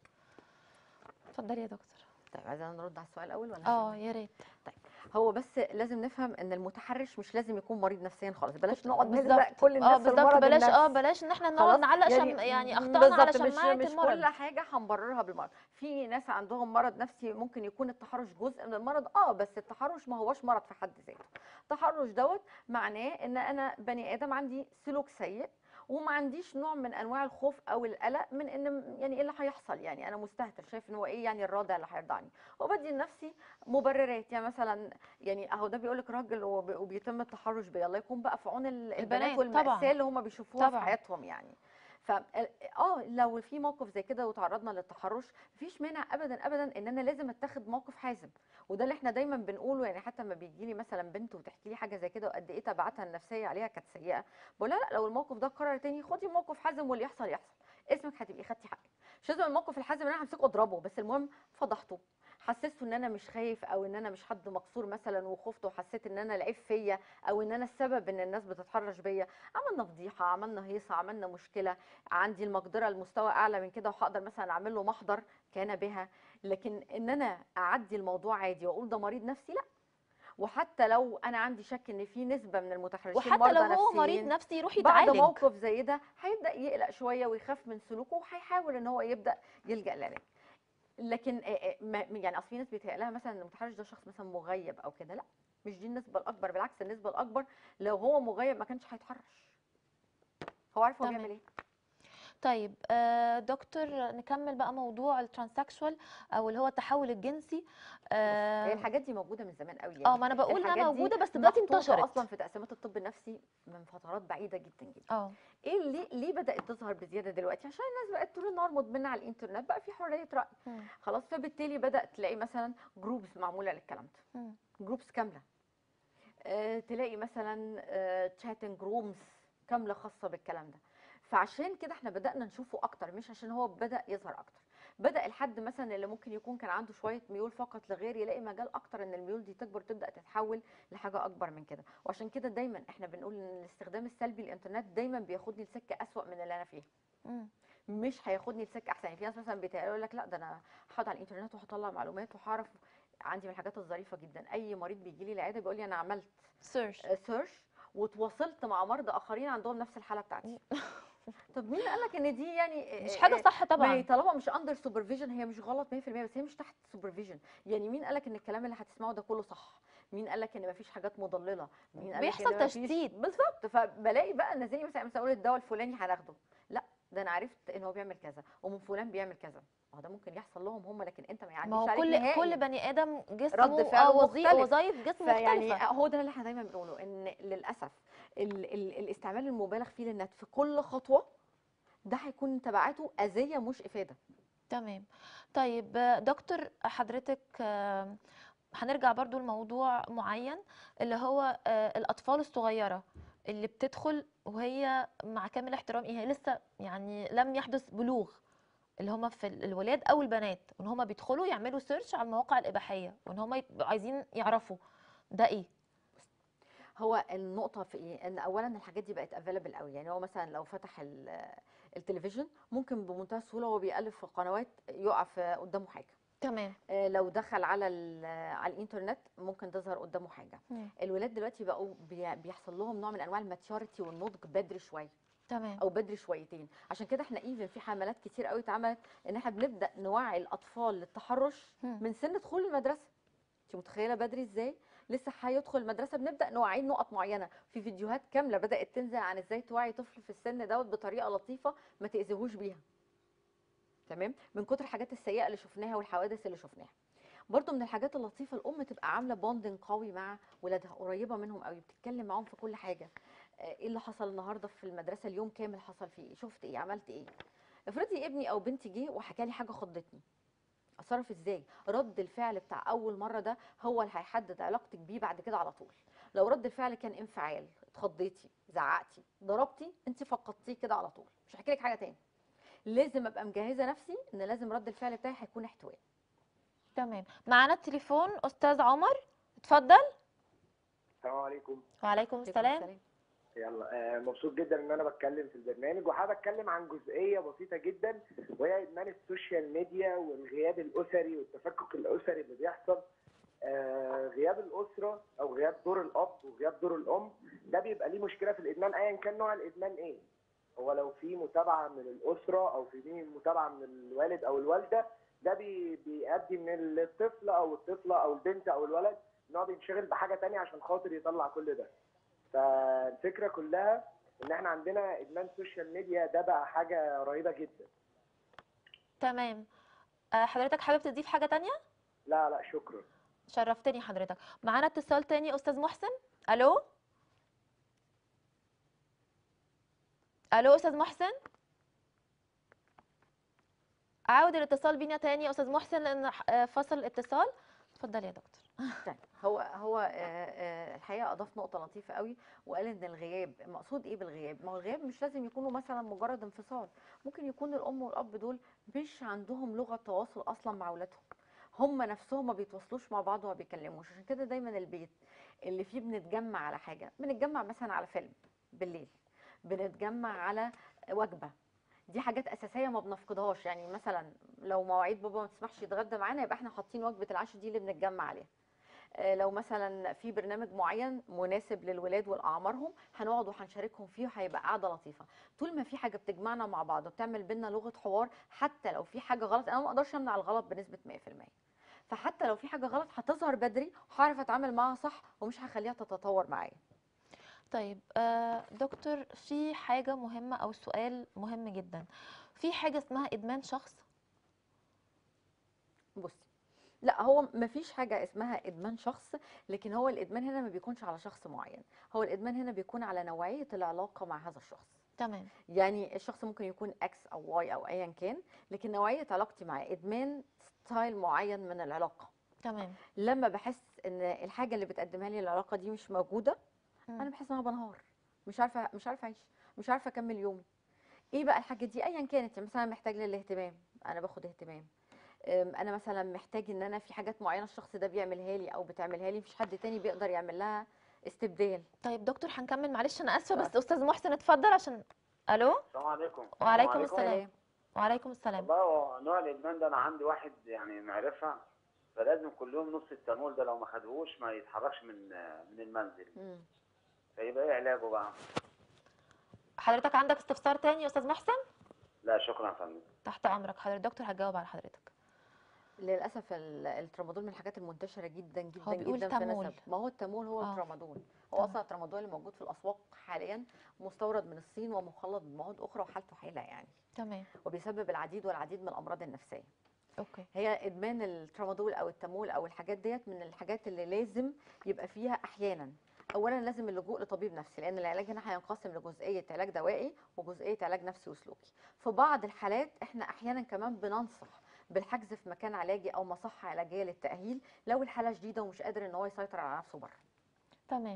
اتفضلي يا دكتور طيب عايزه نرد على السؤال الاول ولا اه يا ريت هو بس لازم نفهم ان المتحرش مش لازم يكون مريض نفسيا خالص بلاش نقعد بالظبط. نلزق كل الناس اه في بالظبط المرض بلاش اه النفسي. بلاش ان احنا خلاص؟ نقعد نعلق شم يعني اخطائنا على بالظبط، شماعه مش, مش المرض كل حاجه هنبررها بالمرض في ناس عندهم مرض نفسي ممكن يكون التحرش جزء من المرض اه بس التحرش ما هوش مرض في حد ذاته التحرش دوت معناه ان انا بني ادم عندي سلوك سيء وما عنديش نوع من انواع الخوف او القلق من ان يعني ايه اللي هيحصل يعني انا مستهتر شايف ان هو ايه يعني الرادع اللي هيرضعني وبدي لنفسي مبررات يعني مثلا يعني اهو ده بيقول لك راجل وب- وبيتم التحرش بيه الله يكون بقى في عون ال- البنات البنات، طبعاً. والمأساة اللي هم بيشوفوها في طبعاً. حياتهم يعني ف اه لو في موقف زي كده وتعرضنا للتحرش مفيش مانع ابدا ابدا ان انا لازم اتخذ موقف حازم وده اللي احنا دايما بنقوله يعني حتى لما بيجي لي مثلا بنت وتحكي لي حاجه زي كده وقد ايه تبعاتها النفسيه عليها كانت سيئه بقول لها لا لو الموقف ده اتكرر تاني خدي موقف حازم واللي يحصل يحصل اسمك هتبقي خدتي حقك مش لازم الموقف الحازم ان انا همسكه اضربه بس المهم فضحته حسسته ان انا مش خايف او ان انا مش حد مكسور مثلا وخفت وحسيت ان انا العيب فيا او ان انا السبب ان الناس بتتحرش بيا عملنا فضيحه عملنا هيصه عملنا مشكله عندي المقدره لمستوى اعلى من كده وهقدر مثلا اعمل له محضر كان بها لكن ان انا اعدي الموضوع عادي واقول ده مريض نفسي لا وحتى لو انا عندي شك ان في نسبه من المتحرشين وحتى مرضى لو هو مريض نفسيين نفسي يروح بعد يتعالج موقف زي ده هيبدا يقلق شويه ويخاف من سلوكه وهيحاول ان هو يبدا يلجا للعلاج لكن آه، آه، ما- يعني اصل في ناس بيتهيأ لها مثلا ان المتحرش ده شخص مثلا مغيب او كده لا مش دي النسبه الاكبر بالعكس النسبه الاكبر لو هو مغيب ما كانش هيتحرش هو عارف هو تمام. بيعمل ايه طيب آه، دكتور نكمل بقى موضوع الترانسكشوال او اللي هو التحول الجنسي بص، آه، هي الحاجات دي موجوده من زمان قوي اه يعني ما انا بقول انها الحاجات دي موجوده بس دلوقتي محطوطة انتشرت اصلا في تقسيمات الطب النفسي من فترات بعيده جدا جدا اه ايه ليه ليه بدات تظهر بزياده دلوقتي عشان الناس بقت طول النهار مدمنه على الانترنت بقى في حريه راي مم. خلاص فبالتالي بدات تلاقي مثلا جروبس معموله للكلام ده مم. جروبس كامله آه تلاقي مثلا تشاتنج رومز كامله خاصه بالكلام ده فعشان كده احنا بدانا نشوفه اكتر مش عشان هو بدا يظهر اكتر بدا الحد مثلا اللي ممكن يكون كان عنده شويه ميول فقط لغير يلاقي مجال اكتر ان الميول دي تكبر تبدا تتحول لحاجه اكبر من كده وعشان كده دايما احنا بنقول ان الاستخدام السلبي للانترنت دايما بياخدني لسكه اسوأ من اللي انا فيها مم. مش هياخدني لسكه احسن يعني في ناس مثلا بيتهيألوا لك لا ده انا هقعد على الانترنت وهطلع معلومات وهعرف عندي من الحاجات الظريفه جدا اي مريض بيجي لي العياده بيقول لي انا عملت سيرش سيرش وتواصلت مع مرضى اخرين عندهم نفس الحاله بتاعتي طب مين قال لك ان دي يعني مش حاجه آه، صح ما هي طبعا طالما مش اندر سوبرفيجن هي مش غلط 100% بس هي مش تحت سوبرفيجن يعني مين قال لك ان الكلام اللي هتسمعه ده كله صح مين قال لك ان مفيش حاجات مضلله مين قال لك بيحصل إن مفيش- تشتيت. بالظبط فبلاقي بقى نازلني مثلا مثلا اقول الدواء الفلاني هناخده لا ده انا عرفت ان هو بيعمل كذا ومن فلان بيعمل كذا ما هو ده ممكن يحصل لهم هم لكن انت ما يعديش ما هو عليك كل نهائي. كل بني ادم جسمه رد فعله اه وظي- مختلف. وظايف جسمه فيعني مختلفه هو ده اللي احنا دايما بنقوله ان للاسف ال ال الاستعمال المبالغ فيه للنت في كل خطوه ده هيكون تبعاته اذيه مش افاده تمام طيب آه، دكتور حضرتك آه، هنرجع برضو لموضوع معين اللي هو آه، الأطفال الصغيرة اللي بتدخل وهي مع كامل احترامي هي لسه يعني لم يحدث بلوغ اللي هم في ال- الولاد أو البنات وإن هم بيدخلوا يعملوا سيرش على المواقع الإباحية وإن هم يبقوا عايزين يعرفوا ده إيه هو النقطه في ايه ان اولا الحاجات دي بقت افيلبل قوي يعني هو مثلا لو فتح ال- التلفزيون ممكن بمنتهى السهوله وهو بيقلب في القنوات يقع في قدامه حاجه تمام آه، لو دخل على ال- على الانترنت ممكن تظهر قدامه حاجه مم. الولاد دلوقتي بقوا بي- بيحصل لهم نوع من انواع الماتيوريتي والنضج بدري شويه تمام او بدري شويتين عشان كده احنا ايفن في حملات كتير قوي اتعملت ان احنا بنبدا نوعي الاطفال للتحرش مم. من سن دخول المدرسه انت متخيله بدري ازاي لسه هيدخل المدرسه بنبدا نوعيه نقط معينه في فيديوهات كامله بدات تنزل عن ازاي توعي طفل في السن دوت بطريقه لطيفه ما تاذيهوش بيها تمام من كتر الحاجات السيئه اللي شفناها والحوادث اللي شفناها برضو من الحاجات اللطيفه الام تبقى عامله بوندنج قوي مع ولادها قريبه منهم قوي بتتكلم معاهم في كل حاجه آه، ايه اللي حصل النهارده في المدرسه اليوم كامل حصل فيه ايه شفت ايه عملت ايه افرضي ابني او بنتي جه وحكى لي حاجه خضتني اتصرف ازاي رد الفعل بتاع اول مره ده هو اللي هيحدد علاقتك بيه بعد كده على طول لو رد الفعل كان انفعال اتخضيتي زعقتي ضربتي انت فقدتيه كده على طول مش هحكي لك حاجه تاني لازم ابقى مجهزه نفسي ان لازم رد الفعل بتاعي هيكون احتواء تمام معانا التليفون أستاذ عمر اتفضل السلام عليكم وعليكم عليكم السلام يلا آه، مبسوط جدا ان انا بتكلم في البرنامج وحابب اتكلم عن جزئيه بسيطه جدا وهي ادمان السوشيال ميديا والغياب الاسري والتفكك الاسري اللي بيحصل آه، غياب الاسره او غياب دور الاب وغياب دور الام ده بيبقى ليه مشكله في الادمان ايا كان نوع الادمان ايه هو لو في متابعه من الاسره او في متابعه من الوالد او الوالده ده بي بيؤدي ان الطفل او الطفله او البنت او الولد ان هو بينشغل بحاجه تانية عشان خاطر يطلع كل ده فالفكره كلها ان احنا عندنا ادمان سوشيال ميديا ده بقى حاجه رهيبه جدا تمام آه، حضرتك حابب تضيف حاجة تانية؟ لا لا شكرا شرفتني حضرتك معانا اتصال تاني أستاذ محسن ألو ألو أستاذ محسن عاود الاتصال بينا تاني يا أستاذ محسن لأن آه، فصل الاتصال اتفضل يا دكتور طيب هو هو آه، آه، الحقيقه اضاف نقطه لطيفه قوي وقال ان الغياب مقصود ايه بالغياب ما هو الغياب مش لازم يكونوا مثلا مجرد انفصال ممكن يكون الام والاب دول مش عندهم لغه تواصل اصلا مع اولادهم هم نفسهم ما بيتواصلوش مع بعض وما بيتكلموش عشان كده دايما البيت اللي فيه بنتجمع على حاجه بنتجمع مثلا على فيلم بالليل بنتجمع على وجبه دي حاجات اساسيه ما بنفقدهاش يعني مثلا لو مواعيد بابا ما تسمحش يتغدى معانا يبقى احنا حاطين وجبه العشاء دي اللي بنتجمع عليها آه، لو مثلا في برنامج معين مناسب للولاد ولاعمارهم هنقعد وهنشاركهم فيه وهيبقى قاعده لطيفه طول ما في حاجه بتجمعنا مع بعض وبتعمل بينا لغه حوار حتى لو في حاجه غلط انا ما اقدرش امنع الغلط بنسبه 100% فحتى لو في حاجه غلط هتظهر بدري وهعرف اتعامل معاها صح ومش هخليها تتطور معايا طيب آه دكتور في حاجة مهمة أو سؤال مهم جدا في حاجة اسمها إدمان شخص بصي لا هو مفيش حاجة اسمها إدمان شخص لكن هو الإدمان هنا ما بيكونش على شخص معين هو الإدمان هنا بيكون على نوعية العلاقة مع هذا الشخص تمام يعني الشخص ممكن يكون اكس او واي او ايا كان لكن نوعيه علاقتي معاه ادمان ستايل معين من العلاقه تمام لما بحس ان الحاجه اللي بتقدمها لي العلاقه دي مش موجوده مم. انا بحس ان انا بنهار مش عارفه مش عارفه اعيش مش عارفه اكمل يومي ايه بقى الحاجه دي ايا كانت يعني مثلا محتاج للاهتمام انا باخد اهتمام أم، انا مثلا محتاج ان انا في حاجات معينه الشخص ده بيعملها لي او بتعملها لي مفيش حد تاني بيقدر يعمل لها استبدال طيب دكتور هنكمل معلش أنا آسفة بس أستاذ محسن اتفضل عشان ألو السلام عليكم وعليكم السلام وعليكم السلام والله هو نوع الادمان ده انا عندي واحد يعني معرفه فلازم كل يوم نص التمول ده لو ما خدهوش ما يتحركش من من المنزل مم. فيبقى ايه علاجه بقى؟ حضرتك عندك استفسار تاني يا أستاذ محسن لا شكرا يا فندم تحت أمرك حضرتك دكتور هتجاوب على حضرتك للاسف ال- الترامادول من الحاجات المنتشره جدا جدا هو بيقول جدا في تمول. نسب ما هو التمول هو آه. الترامادول هو تمام. اصلا الترامادول اللي موجود في الاسواق حاليا مستورد من الصين ومخلط بمواد اخرى وحالته حيله يعني تمام وبيسبب العديد والعديد من الامراض النفسيه أوكي هي ادمان الترامادول او التمول او الحاجات ديت من الحاجات اللي لازم يبقى فيها احيانا اولا لازم اللجوء لطبيب نفسي لان العلاج هنا هينقسم لجزئيه علاج دوائي وجزئيه علاج نفسي وسلوكي في بعض الحالات احنا احيانا كمان بننصح بالحجز في مكان علاجي او مصحه علاجيه للتاهيل لو الحاله شديده ومش قادر ان هو يسيطر على نفسه بره تمام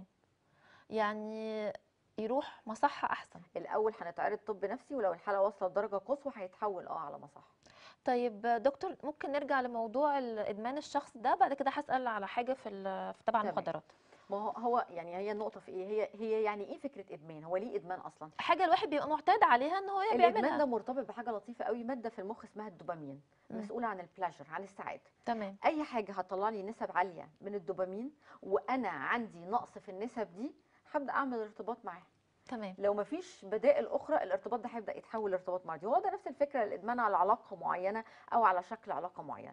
يعني يروح مصحة أحسن الاول هنتعرض طب نفسي ولو الحاله واصله لدرجه قصوى هيتحول اه على مصحه طيب دكتور ممكن نرجع لموضوع الإدمان الشخص ده بعد كده هسأل على حاجة في ال- في تبع تمام. المخدرات ما هو هو يعني هي النقطه في ايه هي هي يعني ايه فكره ادمان هو ليه ادمان اصلا حاجة الواحد بيبقى معتاد عليها إن هو الادمان بيعملها ده مرتبط بحاجه لطيفه قوي ماده في المخ اسمها الدوبامين مم. مسؤوله عن البلاجر عن السعاده تمام اي حاجه هتطلع لي نسب عاليه من الدوبامين وانا عندي نقص في النسب دي هبدا اعمل ارتباط معاها تمام لو مفيش بدائل اخرى الارتباط ده هيبدا يتحول لارتباط مرضي وهو ده نفس الفكره الادمان على علاقه معينه او على شكل علاقه معينه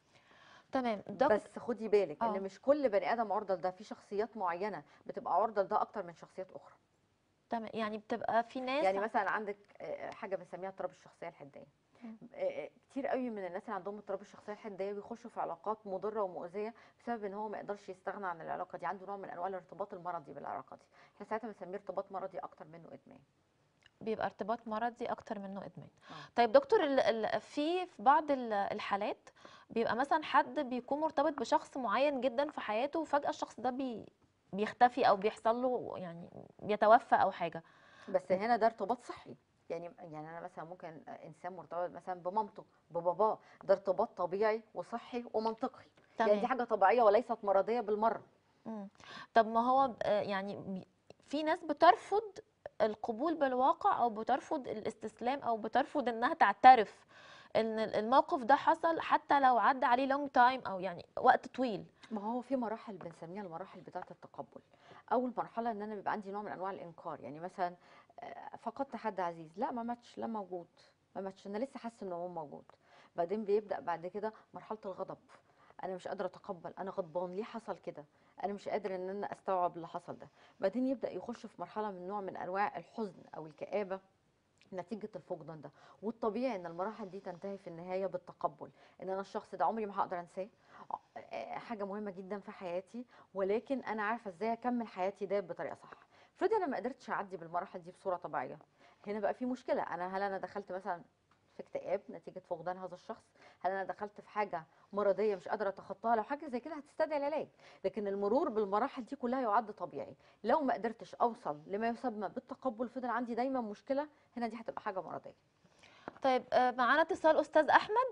تمام دكتور بس خدي بالك آه. ان مش كل بني ادم عرضه لده في شخصيات معينه بتبقى عرضه لده اكتر من شخصيات اخرى تمام يعني بتبقى في ناس يعني مثلا عندك آه، حاجه بنسميها اضطراب الشخصيه الحديه مم. آه، آه، كتير قوي من الناس اللي عندهم اضطراب الشخصيه الحديه بيخشوا في علاقات مضره ومؤذيه بسبب ان هو ما يقدرش يستغنى عن العلاقه دي عنده نوع من انواع الارتباط المرضي بالعلاقه دي احنا ساعتها بنسميه ارتباط مرضي اكتر منه ادمان بيبقى ارتباط مرضي اكتر منه ادمان آه. طيب دكتور ال- ال- في في بعض ال- الحالات بيبقى مثلا حد بيكون مرتبط بشخص معين جدا في حياته وفجأة الشخص ده بي بيختفي او بيحصل له يعني بيتوفى او حاجة بس هنا ده ارتباط صحي يعني يعني انا مثلا ممكن انسان مرتبط مثلا بمامته بباباه ده ارتباط طبيعي وصحي ومنطقي يعني دي تمام حاجه طبيعيه وليست مرضيه بالمره مم. طب ما هو ب- آه يعني بي- في ناس بترفض القبول بالواقع او بترفض الاستسلام او بترفض انها تعترف ان ال- الموقف ده حصل حتى لو عدى عليه لونج تايم او يعني وقت طويل ما هو في مراحل بنسميها المراحل بتاعه التقبل اول مرحله ان انا بيبقى عندي نوع من انواع الانكار يعني مثلا آه، فقدت حد عزيز لا ما ماتش لا موجود ما ماتش انا لسه حاسه ان هو موجود بعدين بيبدا بعد كده مرحله الغضب انا مش قادره اتقبل انا غضبان ليه حصل كده انا مش قادر ان انا استوعب اللي حصل ده بعدين يبدا يخش في مرحله من نوع من انواع الحزن او الكآبه نتيجة الفقدان ده والطبيعي ان المراحل دي تنتهي في النهاية بالتقبل ان انا الشخص ده عمري ما هقدر انساه آه، حاجة مهمة جدا في حياتي ولكن انا عارفة ازاي اكمل حياتي ده بطريقة صح افرضي انا ما قدرتش اعدي بالمراحل دي بصورة طبيعية هنا بقى في مشكلة انا هل انا دخلت مثلا في اكتئاب نتيجة فقدان هذا الشخص هل انا دخلت في حاجة مرضية مش قادرة اتخطاها لو حاجة زي كده هتستدعي العلاج لكن المرور بالمراحل دي كلها يعد طبيعي لو ما قدرتش اوصل لما يسمى بالتقبل فضل عندي دايما مشكلة هنا دي هتبقى حاجة مرضية طيب آه، معانا اتصال استاذ احمد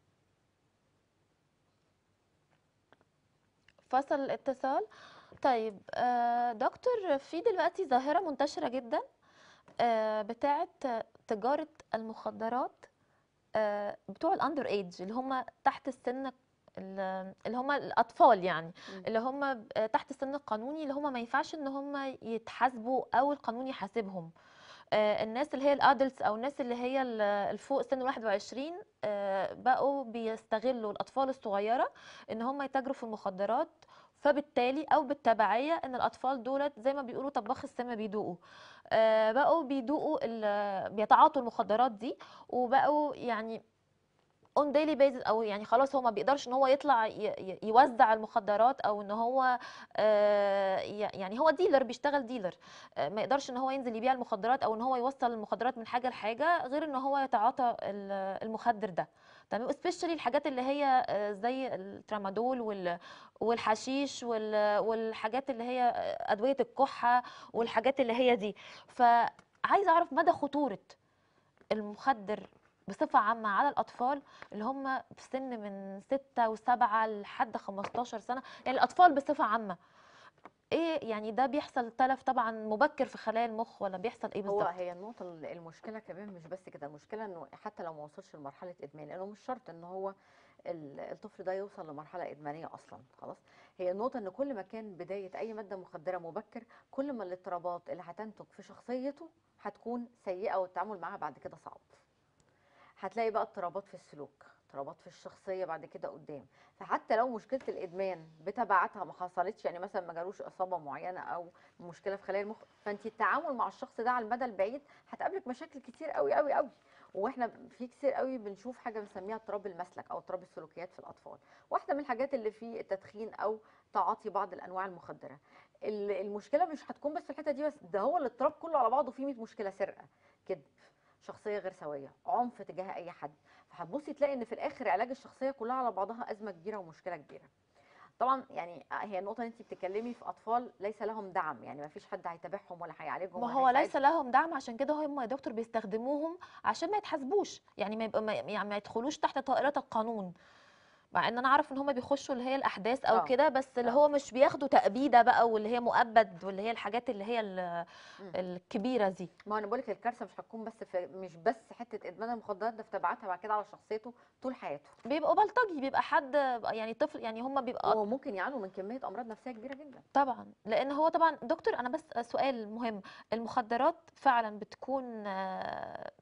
فصل الاتصال طيب آه، دكتور في دلوقتي ظاهرة منتشرة جدا آه، بتاعة تجارة المخدرات آه، بتوع الاندر ايج اللي هم تحت السن ال- اللي هم الاطفال يعني مم. اللي هم آه، تحت السن القانوني اللي هم ما ينفعش ان هم يتحاسبوا او القانون يحاسبهم آه، الناس اللي هي الادلتس او الناس اللي هي ال- الفوق سن 21 آه، بقوا بيستغلوا الاطفال الصغيره ان هم يتاجروا في المخدرات فبالتالي او بالتبعيه ان الاطفال دولت زي ما بيقولوا طباخ السم بيدوقوا آه، بقوا بيدوقوا ال- بيتعاطوا المخدرات دي وبقوا يعني اون ديلي بيزس او يعني خلاص هو ما بيقدرش ان هو يطلع ي- ي- يوزع المخدرات او ان هو آه، ي- يعني هو ديلر بيشتغل ديلر آه، ما يقدرش ان هو ينزل يبيع المخدرات او ان هو يوصل المخدرات من حاجه لحاجه غير ان هو يتعاطى ال- المخدر ده تمام سبيشالي الحاجات اللي هي آه، زي الترامادول وال- والحشيش وال- والحاجات اللي هي آه، ادويه الكحه والحاجات اللي هي دي فعايزه اعرف مدى خطوره المخدر بصفة عامة على الأطفال اللي هم في سن من 6 و7 لحد 15 سنة يعني الأطفال بصفة عامة إيه يعني ده بيحصل تلف طبعا مبكر في خلايا المخ ولا بيحصل إيه هو بالظبط؟ هي النقطة ال- المشكلة كمان مش بس كده المشكلة انه حتى لو ما وصلش لمرحلة ادمان لانه مش شرط ان هو ال- الطفل ده يوصل لمرحلة ادمانية اصلا خلاص هي النقطة ان كل ما كان بداية اي مادة مخدرة مبكر كل ما الاضطرابات اللي هتنتج في شخصيته هتكون سيئة والتعامل معاها بعد كده صعب هتلاقي بقى اضطرابات في السلوك اضطرابات في الشخصيه بعد كده قدام فحتى لو مشكله الادمان بتبعاتها ما حصلتش يعني مثلا ما جالوش اصابه معينه او مشكله في خلايا المخ فانت التعامل مع الشخص ده على المدى البعيد هتقابلك مشاكل كتير قوي قوي قوي واحنا في كتير قوي بنشوف حاجه بنسميها اضطراب المسلك او اضطراب السلوكيات في الاطفال واحده من الحاجات اللي فيه التدخين او تعاطي بعض الانواع المخدره ال- المشكله مش هتكون بس في الحته دي بس ده هو الاضطراب كله على بعضه فيه 100 مشكله سرقه كذب شخصيه غير سويه عنف تجاه اي حد فهتبصي تلاقي ان في الاخر علاج الشخصيه كلها على بعضها ازمه كبيره ومشكله كبيره طبعا يعني هي النقطه اللي انت بتتكلمي في اطفال ليس لهم دعم يعني ما فيش حد هيتابعهم ولا هيعالجهم ما ولا هو ليس هيساعدهم. لهم دعم عشان كده هم يا دكتور بيستخدموهم عشان ما يتحاسبوش يعني ما يبقى ما يعني ما يدخلوش تحت طائرة القانون مع ان انا اعرف ان هم بيخشوا اللي هي الاحداث او آه. كده بس اللي هو مش بياخدوا تأبيدة بقى واللي هي مؤبد واللي هي الحاجات اللي هي ال- مم. الكبيرة دي ما انا بقولك الكارثه مش هتكون بس في مش بس حته ادمان المخدرات ده في تبعاتها بعد كده على شخصيته طول حياته بيبقوا بلطجي بيبقى حد يعني طفل يعني هم بيبقى وممكن يعانوا من كميه امراض نفسيه كبيره جدا طبعا لان هو طبعا دكتور انا بس سؤال مهم المخدرات فعلا بتكون آه،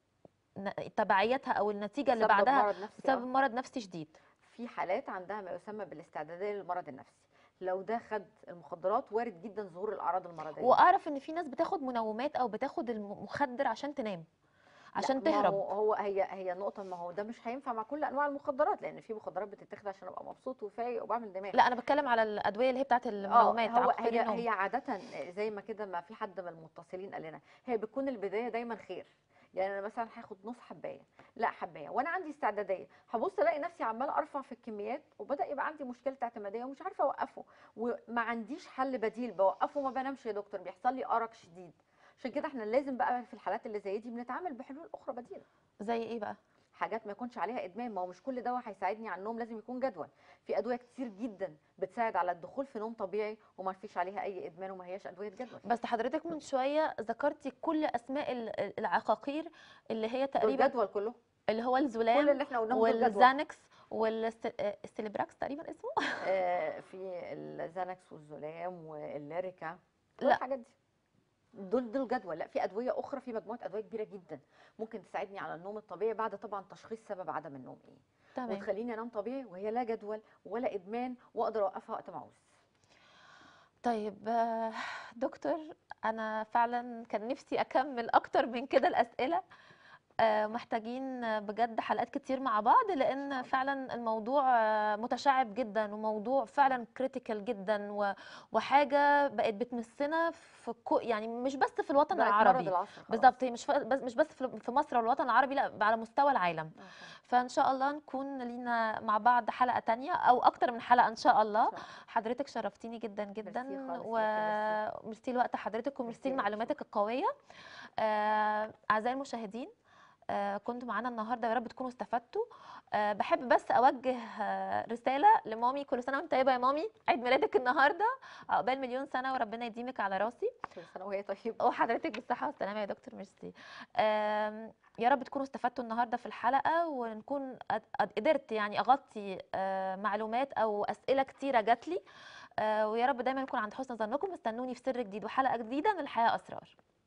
ن- تبعيتها او النتيجه اللي سبب بعدها مرض نفسي بسبب آه. مرض نفسي شديد في حالات عندها ما يسمى بالاستعداديه للمرض النفسي لو ده خد المخدرات وارد جدا ظهور الاعراض المرضيه واعرف ان في ناس بتاخد منومات او بتاخد المخدر عشان تنام عشان لا، ما تهرب هو هو هي هي النقطه ما هو ده مش هينفع مع كل انواع المخدرات لان في مخدرات بتتاخد عشان ابقى مبسوط وفايق وبعمل دماغ لا انا بتكلم على الادويه اللي هي بتاعت اه المنومات هو عقاقير هي النوم هي عاده زي ما كده ما في حد من المتصلين قال لنا هي بتكون البدايه دايما خير يعني انا مثلا هاخد نص حبايه لا حبايه وانا عندي استعداديه هبص الاقي نفسي عمال ارفع في الكميات وبدا يبقى عندي مشكله اعتماديه ومش عارفه اوقفه وما عنديش حل بديل بوقفه ما بنامش يا دكتور بيحصل لي ارق شديد عشان كده احنا لازم بقى في الحالات اللي زي دي بنتعامل بحلول اخرى بديله زي ايه بقى حاجات ما يكونش عليها ادمان ما هو مش كل دواء هيساعدني على النوم لازم يكون جدول في ادويه كتير جدا بتساعد على الدخول في نوم طبيعي وما فيش عليها اي ادمان وما هياش ادويه جدول بس حضرتك من شويه ذكرتي كل اسماء ال- ال- العقاقير اللي هي دول تقريبا جدول كله اللي هو كل الزلام اللي احنا قلناهم دول جدول والزانكس والستيلبراكس تقريبا اسمه آه، في الزانكس والزلام والليريكا كل لا. الحاجات دي دول دول جدول لا في ادويه اخرى في مجموعه ادويه كبيره جدا ممكن تساعدني على النوم الطبيعي بعد طبعا تشخيص سبب عدم النوم ايه تمام وتخليني انام طبيعي وهي لا جدول ولا ادمان واقدر اوقفها وقت ما اعوز طيب آه، دكتور انا فعلا كان نفسي اكمل اكتر من كده الاسئله آه، محتاجين آه، بجد حلقات كتير مع بعض لان فعلا الموضوع آه، متشعب جدا وموضوع فعلا كريتيكال جدا و- وحاجه بقت بتمسنا في كو يعني مش بس في الوطن بقت مرض العربي العصر خلاص. بالظبط هي مش ف- بس مش بس في في مصر والوطن العربي لا على مستوى العالم آه، طبعاً. فان شاء الله نكون لينا مع بعض حلقه تانية او اكتر من حلقه ان شاء الله إن شاء الله. حضرتك شرفتيني جدا جدا ميرسي خالص يا دكتور، وميرسي لوقت حضرتك وميرسي ميرسي يا لمعلوماتك القويه آه، اعزائي المشاهدين آه، كنتوا معانا النهارده يا رب تكونوا استفدتوا آه، بحب بس اوجه آه، رساله لمامي كل سنه وانت طيبه يا مامي عيد ميلادك النهارده عقبال مليون سنه وربنا يديمك على راسي كل سنه وهي طيبه وحضرتك بالصحة والسلامة يا دكتور ميرسي آم، يا رب تكونوا استفدتوا النهاردة في الحلقة ونكون قد- قد- قدرت يعني أغطي آه، معلومات أو أسئلة كتيرة جات لي آه، ويا رب دايما نكون عند حسن ظنكم استنوني في سر جديد وحلقة جديدة من الحياة أسرار